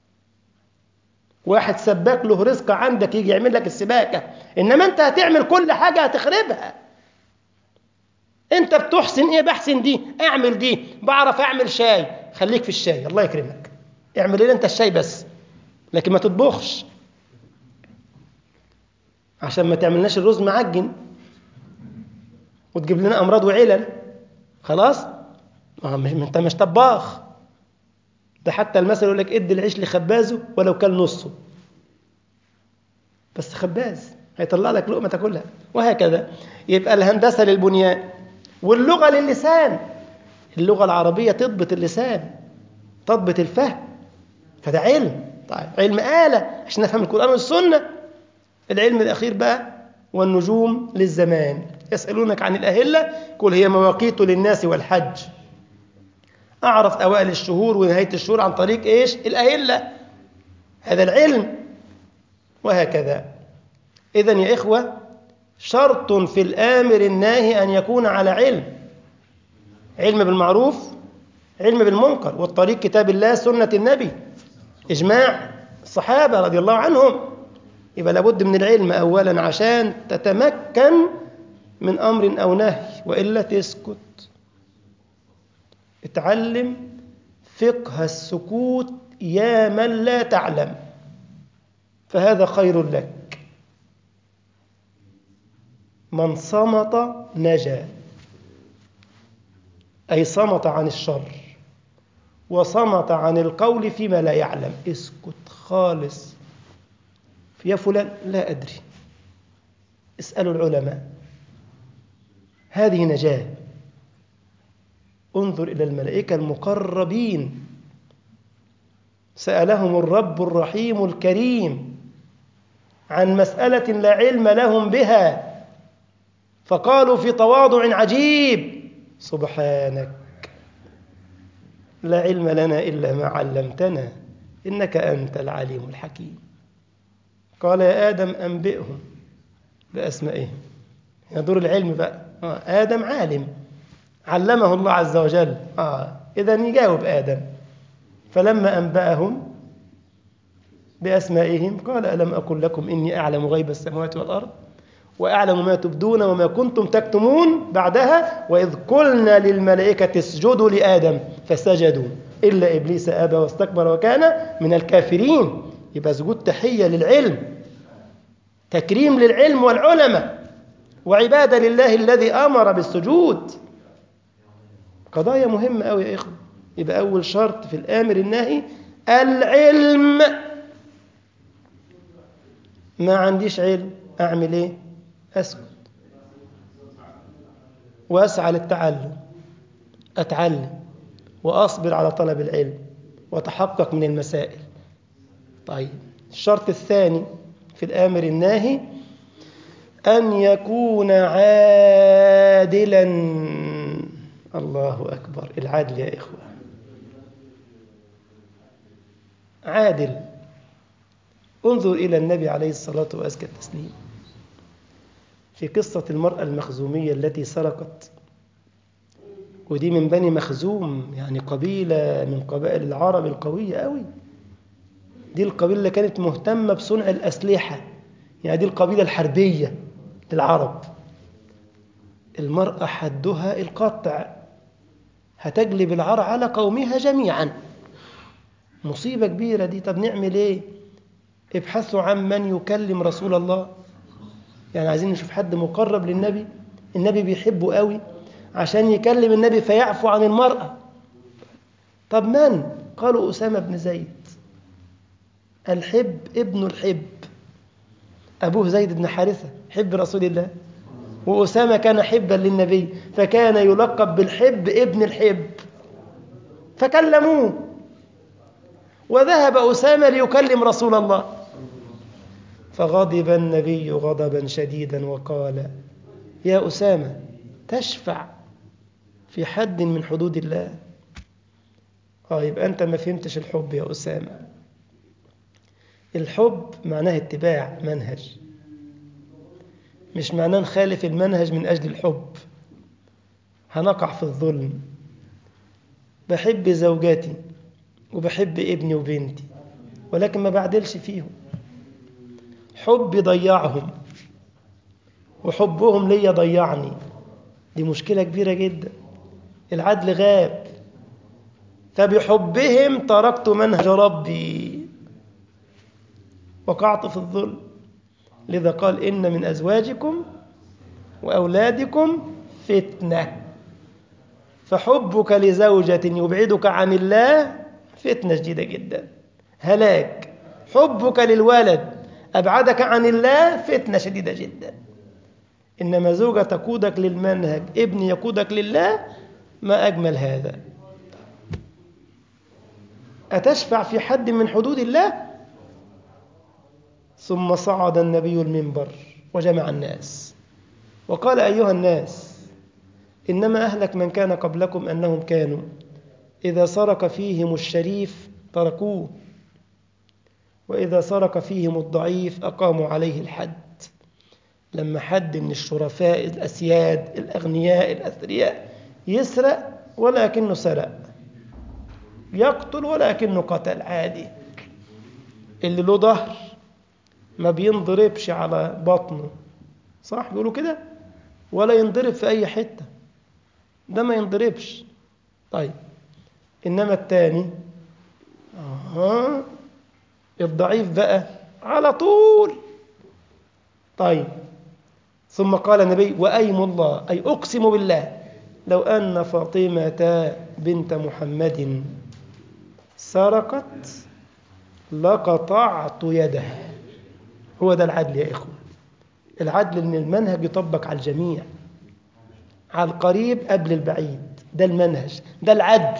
واحد سباك له رزق عندك يجي يعمل لك السباكه انما انت هتعمل كل حاجه هتخربها انت بتحسن ايه بحسن دي اعمل دي بعرف اعمل شاي خليك في الشاي الله يكرمك اعمل لي انت الشاي بس لكن ما تطبخش عشان ما تعملناش الرز معجن وتجيب لنا امراض وعلل خلاص ما انت مش طباخ ده حتى المثل يقول لك ادي العيش لخبازه ولو كان نصه بس خباز هيطلع لك لقمه تاكلها وهكذا يبقى الهندسه للبنيان واللغه للسان اللغه العربيه تضبط اللسان تضبط الفهم فده علم طيب علم آلة عشان نفهم القرآن والسنة العلم الأخير بقى والنجوم للزمان يسألونك عن الأهلة قل هي مواقيت للناس والحج أعرف أوائل الشهور ونهاية الشهور عن طريق إيش الأهلة هذا العلم وهكذا إذا يا إخوة شرط في الآمر الناهي أن يكون على علم علم بالمعروف علم بالمنكر والطريق كتاب الله سنة النبي إجماع الصحابة رضي الله عنهم يبقى لابد من العلم أولا عشان تتمكن من أمر أو نهي وإلا تسكت اتعلم فقه السكوت يا من لا تعلم فهذا خير لك من صمت نجا أي صمت عن الشر وصمت عن القول فيما لا يعلم اسكت خالص يا فلان لا أدري اسألوا العلماء هذه نجاة انظر إلى الملائكة المقربين سألهم الرب الرحيم الكريم عن مسألة لا علم لهم بها فقالوا في تواضع عجيب سبحانك لا علم لنا إلا ما علمتنا إنك أنت العليم الحكيم قال يا آدم أنبئهم بأسمائهم يدور العلم بقى آه آدم عالم علمه الله عز وجل آه إذا يجاوب آدم فلما أنبأهم بأسمائهم قال ألم أقل لكم إني أعلم غيب السماوات والأرض وأعلم ما تبدون وما كنتم تكتمون بعدها وإذ قلنا للملائكة اسجدوا لآدم فسجدوا إلا إبليس أبى واستكبر وكان من الكافرين يبقى سجود تحية للعلم تكريم للعلم والعلماء وعبادة لله الذي أمر بالسجود قضايا مهمة أوي يا إخوة يبقى أول شرط في الآمر النهي العلم ما عنديش علم أعمل إيه أسكت وأسعى للتعلم أتعلم وأصبر على طلب العلم وأتحقق من المسائل طيب الشرط الثاني في الآمر الناهي أن يكون عادلا الله أكبر العدل يا إخوة عادل انظر إلى النبي عليه الصلاة وأزكى التسليم في قصة المرأة المخزومية التي سرقت ودي من بني مخزوم يعني قبيلة من قبائل العرب القوية قوي دي القبيلة اللي كانت مهتمة بصنع الأسلحة يعني دي القبيلة الحربية للعرب المرأة حدها القطع هتجلب العار على قومها جميعا مصيبة كبيرة دي طب نعمل ايه ابحثوا عن من يكلم رسول الله يعني عايزين نشوف حد مقرب للنبي النبي بيحبه قوي عشان يكلم النبي فيعفو عن المرأة طب من قالوا أسامة بن زيد الحب ابن الحب أبوه زيد بن حارثة حب رسول الله وأسامة كان حبا للنبي فكان يلقب بالحب ابن الحب فكلموه وذهب أسامة ليكلم رسول الله فغضب النبي غضبا شديدا وقال يا أسامة تشفع في حد من حدود الله آه يبقى أنت ما فهمتش الحب يا أسامة الحب معناه اتباع منهج مش معناه نخالف المنهج من أجل الحب هنقع في الظلم بحب زوجاتي وبحب ابني وبنتي ولكن ما بعدلش فيهم حبي ضيعهم وحبهم ليا ضيعني دي مشكلة كبيرة جدا العدل غاب فبحبهم تركت منهج ربي وقعت في الظلم لذا قال إن من أزواجكم وأولادكم فتنة فحبك لزوجة يبعدك عن الله فتنة شديدة جدا هلاك حبك للولد أبعدك عن الله فتنة شديدة جدا إنما زوجة تقودك للمنهج ابن يقودك لله ما أجمل هذا أتشفع في حد من حدود الله ثم صعد النبي المنبر وجمع الناس وقال أيها الناس إنما أهلك من كان قبلكم أنهم كانوا إذا سرق فيهم الشريف تركوه وإذا سرق فيهم الضعيف أقاموا عليه الحد لما حد من الشرفاء الأسياد الأغنياء الأثرياء يسرق ولكنه سرق يقتل ولكنه قتل عادي اللي له ظهر ما بينضربش على بطنه صح بيقولوا كده ولا ينضرب في أي حتة ده ما ينضربش طيب إنما التاني آه الضعيف بقى على طول طيب ثم قال النبي وأيم الله أي أقسم بالله لو أن فاطمة بنت محمد سرقت لقطعت يدها هو ده العدل يا إخوة العدل أن المنهج يطبق على الجميع على القريب قبل البعيد ده المنهج ده العدل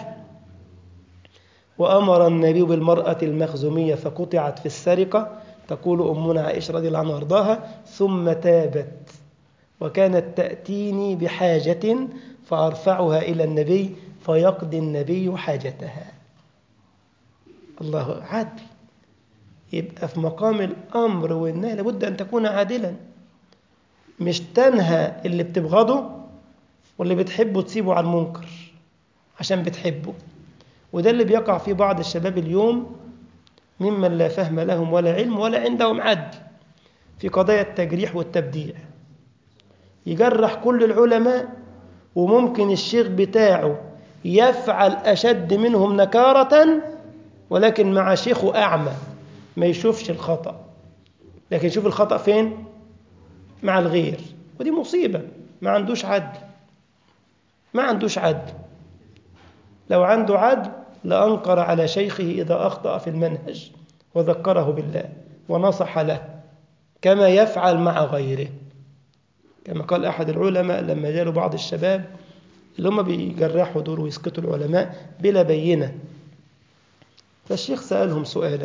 وأمر النبي بالمرأة المخزومية فقطعت في السرقة تقول أمنا عائشة رضي الله عنها وارضاها ثم تابت وكانت تأتيني بحاجة فأرفعها إلى النبي فيقضي النبي حاجتها الله عدل يبقى في مقام الأمر والنهي لابد أن تكون عادلا مش تنهى اللي بتبغضه واللي بتحبه تسيبه على المنكر عشان بتحبه وده اللي بيقع في بعض الشباب اليوم ممن لا فهم لهم ولا علم ولا عندهم عدل في قضايا التجريح والتبديع يجرح كل العلماء وممكن الشيخ بتاعه يفعل أشد منهم نكارة ولكن مع شيخه أعمى ما يشوفش الخطأ لكن يشوف الخطأ فين؟ مع الغير ودي مصيبة ما عندوش عدل ما عندوش عدل لو عنده عدل لأنكر على شيخه إذا أخطأ في المنهج وذكره بالله ونصح له كما يفعل مع غيره كما قال أحد العلماء لما جاءوا بعض الشباب اللي هم بيجرحوا دول ويسقطوا العلماء بلا بينة فالشيخ سألهم سؤالا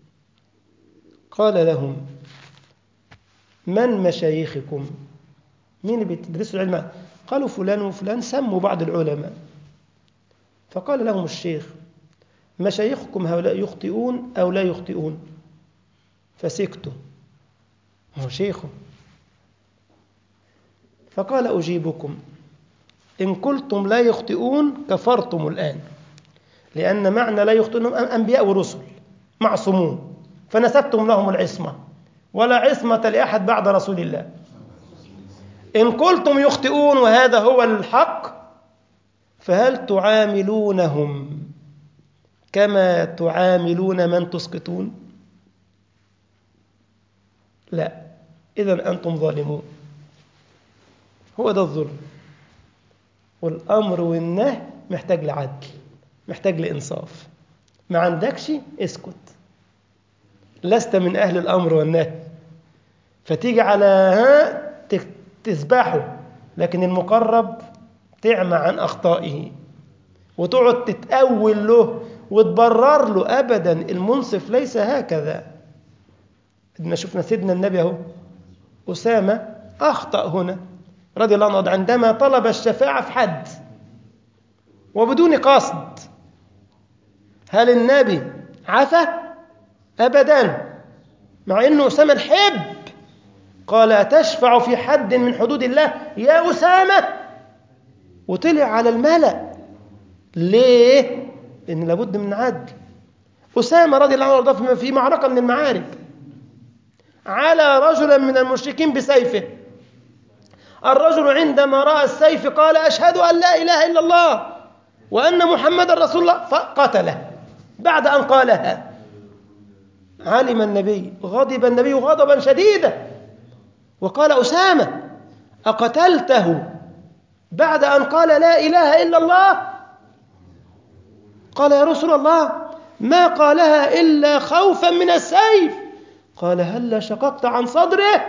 قال لهم من مشايخكم مين اللي بتدرسوا العلم قالوا فلان وفلان سموا بعض العلماء فقال لهم الشيخ مشايخكم هؤلاء يخطئون أو لا يخطئون فسكتوا هو شيخه فقال أجيبكم إن قلتم لا يخطئون كفرتم الآن لأن معنى لا يخطئون أنبياء ورسل معصومون فنسبتم لهم العصمة ولا عصمة لأحد بعد رسول الله إن قلتم يخطئون وهذا هو الحق فهل تعاملونهم كما تعاملون من تسقطون لا إذا أنتم ظالمون هو ده الظلم والأمر والنهي محتاج لعدل محتاج لإنصاف ما عندكش اسكت لست من أهل الأمر والنهي فتيجي على ها تسبحه لكن المقرب تعمى عن أخطائه وتقعد تتأول له وتبرر له أبدا المنصف ليس هكذا ما شفنا سيدنا النبي اهو أسامة أخطأ هنا رضي الله عنه عندما طلب الشفاعة في حد وبدون قصد هل النبي عفى أبدا مع أنه أسامة الحب قال أتشفع في حد من حدود الله يا أسامة وطلع على الملأ ليه؟ لأن لابد من عدل أسامة رضي الله عنه في معركة من المعارك على رجلا من المشركين بسيفه الرجل عندما رأى السيف قال أشهد أن لا إله إلا الله وأن محمد رسول الله فقتله بعد أن قالها علم النبي غضب النبي غضبا شديدا وقال أسامة أقتلته بعد أن قال لا إله إلا الله قال يا رسول الله ما قالها إلا خوفا من السيف قال هل شققت عن صدره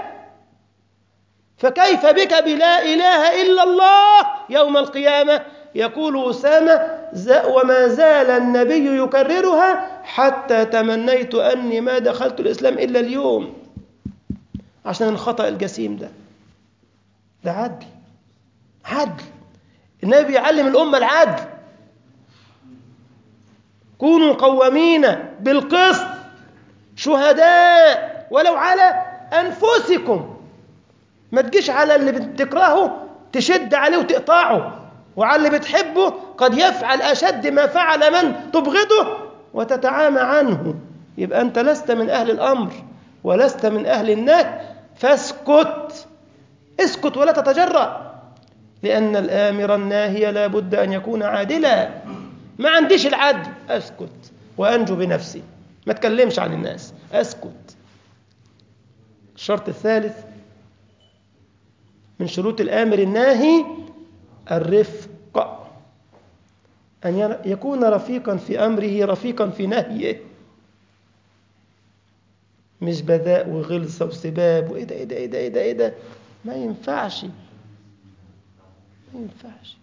فكيف بك بلا إله إلا الله يوم القيامة يقول أسامة وما زال النبي يكررها حتى تمنيت أني ما دخلت الإسلام إلا اليوم عشان الخطأ الجسيم ده ده عدل عدل النبي يعلم الأمة العدل كونوا قوامين بالقسط شهداء ولو على أنفسكم ما تجيش على اللي بتكرهه تشد عليه وتقطعه وعلى اللي بتحبه قد يفعل أشد ما فعل من تبغضه وتتعامى عنه يبقى أنت لست من أهل الأمر ولست من أهل النهي فاسكت اسكت ولا تتجرأ لأن الآمر الناهي لا بد أن يكون عادلا ما عنديش العدل أسكت وأنجو بنفسي ما تكلمش عن الناس أسكت الشرط الثالث من شروط الآمر الناهي الرفق أن يكون رفيقا في أمره رفيقا في نهيه مش بذاء وغلظة وسباب وإيه ده إيه ده إيه ده إيه ده إيه ده ما ينفعش ما ينفعش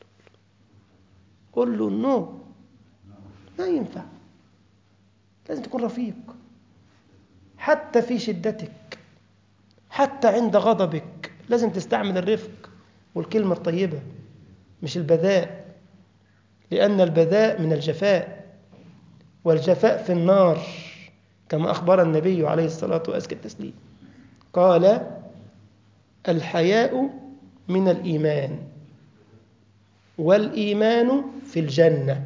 قول له نو ما ينفع لازم تكون رفيق حتى في شدتك حتى عند غضبك لازم تستعمل الرفق والكلمة الطيبة مش البذاء لأن البذاء من الجفاء والجفاء في النار كما أخبر النبي عليه الصلاة وأزكى التسليم قال الحياء من الإيمان والإيمان في الجنة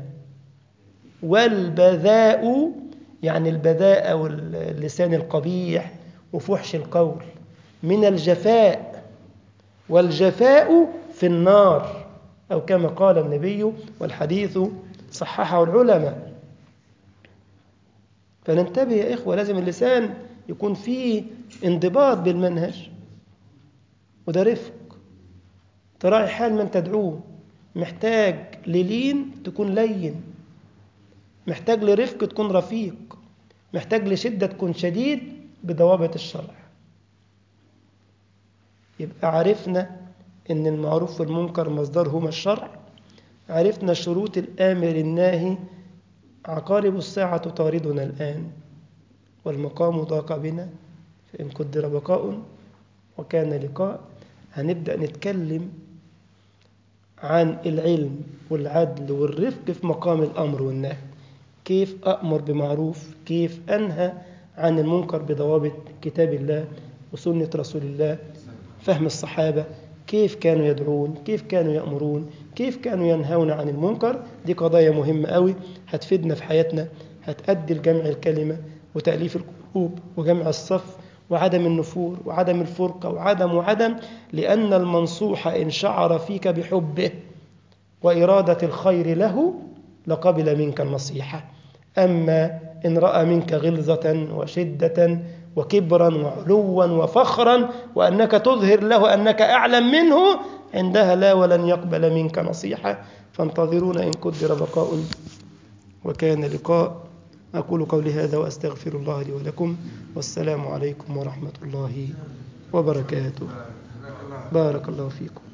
والبذاء يعني البذاء واللسان القبيح وفحش القول من الجفاء والجفاء في النار أو كما قال النبي والحديث صححه العلماء فننتبه يا إخوة لازم اللسان يكون فيه انضباط بالمنهج وده رفق تراعي حال من تدعوه محتاج للين تكون لين محتاج لرفق تكون رفيق محتاج لشدة تكون شديد بضوابط الشرع يبقى عرفنا ان المعروف والمنكر مصدرهما الشرع عرفنا شروط الآمر الناهي عقارب الساعة تطاردنا الآن والمقام ضاق بنا فإن قدر بقاء وكان لقاء هنبدأ نتكلم عن العلم والعدل والرفق في مقام الأمر والنهي كيف أأمر بمعروف كيف أنهى عن المنكر بضوابط كتاب الله وسنة رسول الله فهم الصحابة كيف كانوا يدعون كيف كانوا يأمرون كيف كانوا ينهون عن المنكر دي قضايا مهمة قوي هتفيدنا في حياتنا هتأدي لجمع الكلمة وتأليف القلوب وجمع الصف وعدم النفور وعدم الفرقة وعدم وعدم لأن المنصوح إن شعر فيك بحبه وإرادة الخير له لقبل منك النصيحة أما إن رأى منك غلظة وشدة وكبرا وعلوا وفخرا وأنك تظهر له أنك أعلم منه عندها لا ولن يقبل منك نصيحة فانتظرون إن قدر بقاء وكان لقاء أقول قولي هذا وأستغفر الله لي ولكم والسلام عليكم ورحمة الله وبركاته بارك الله فيكم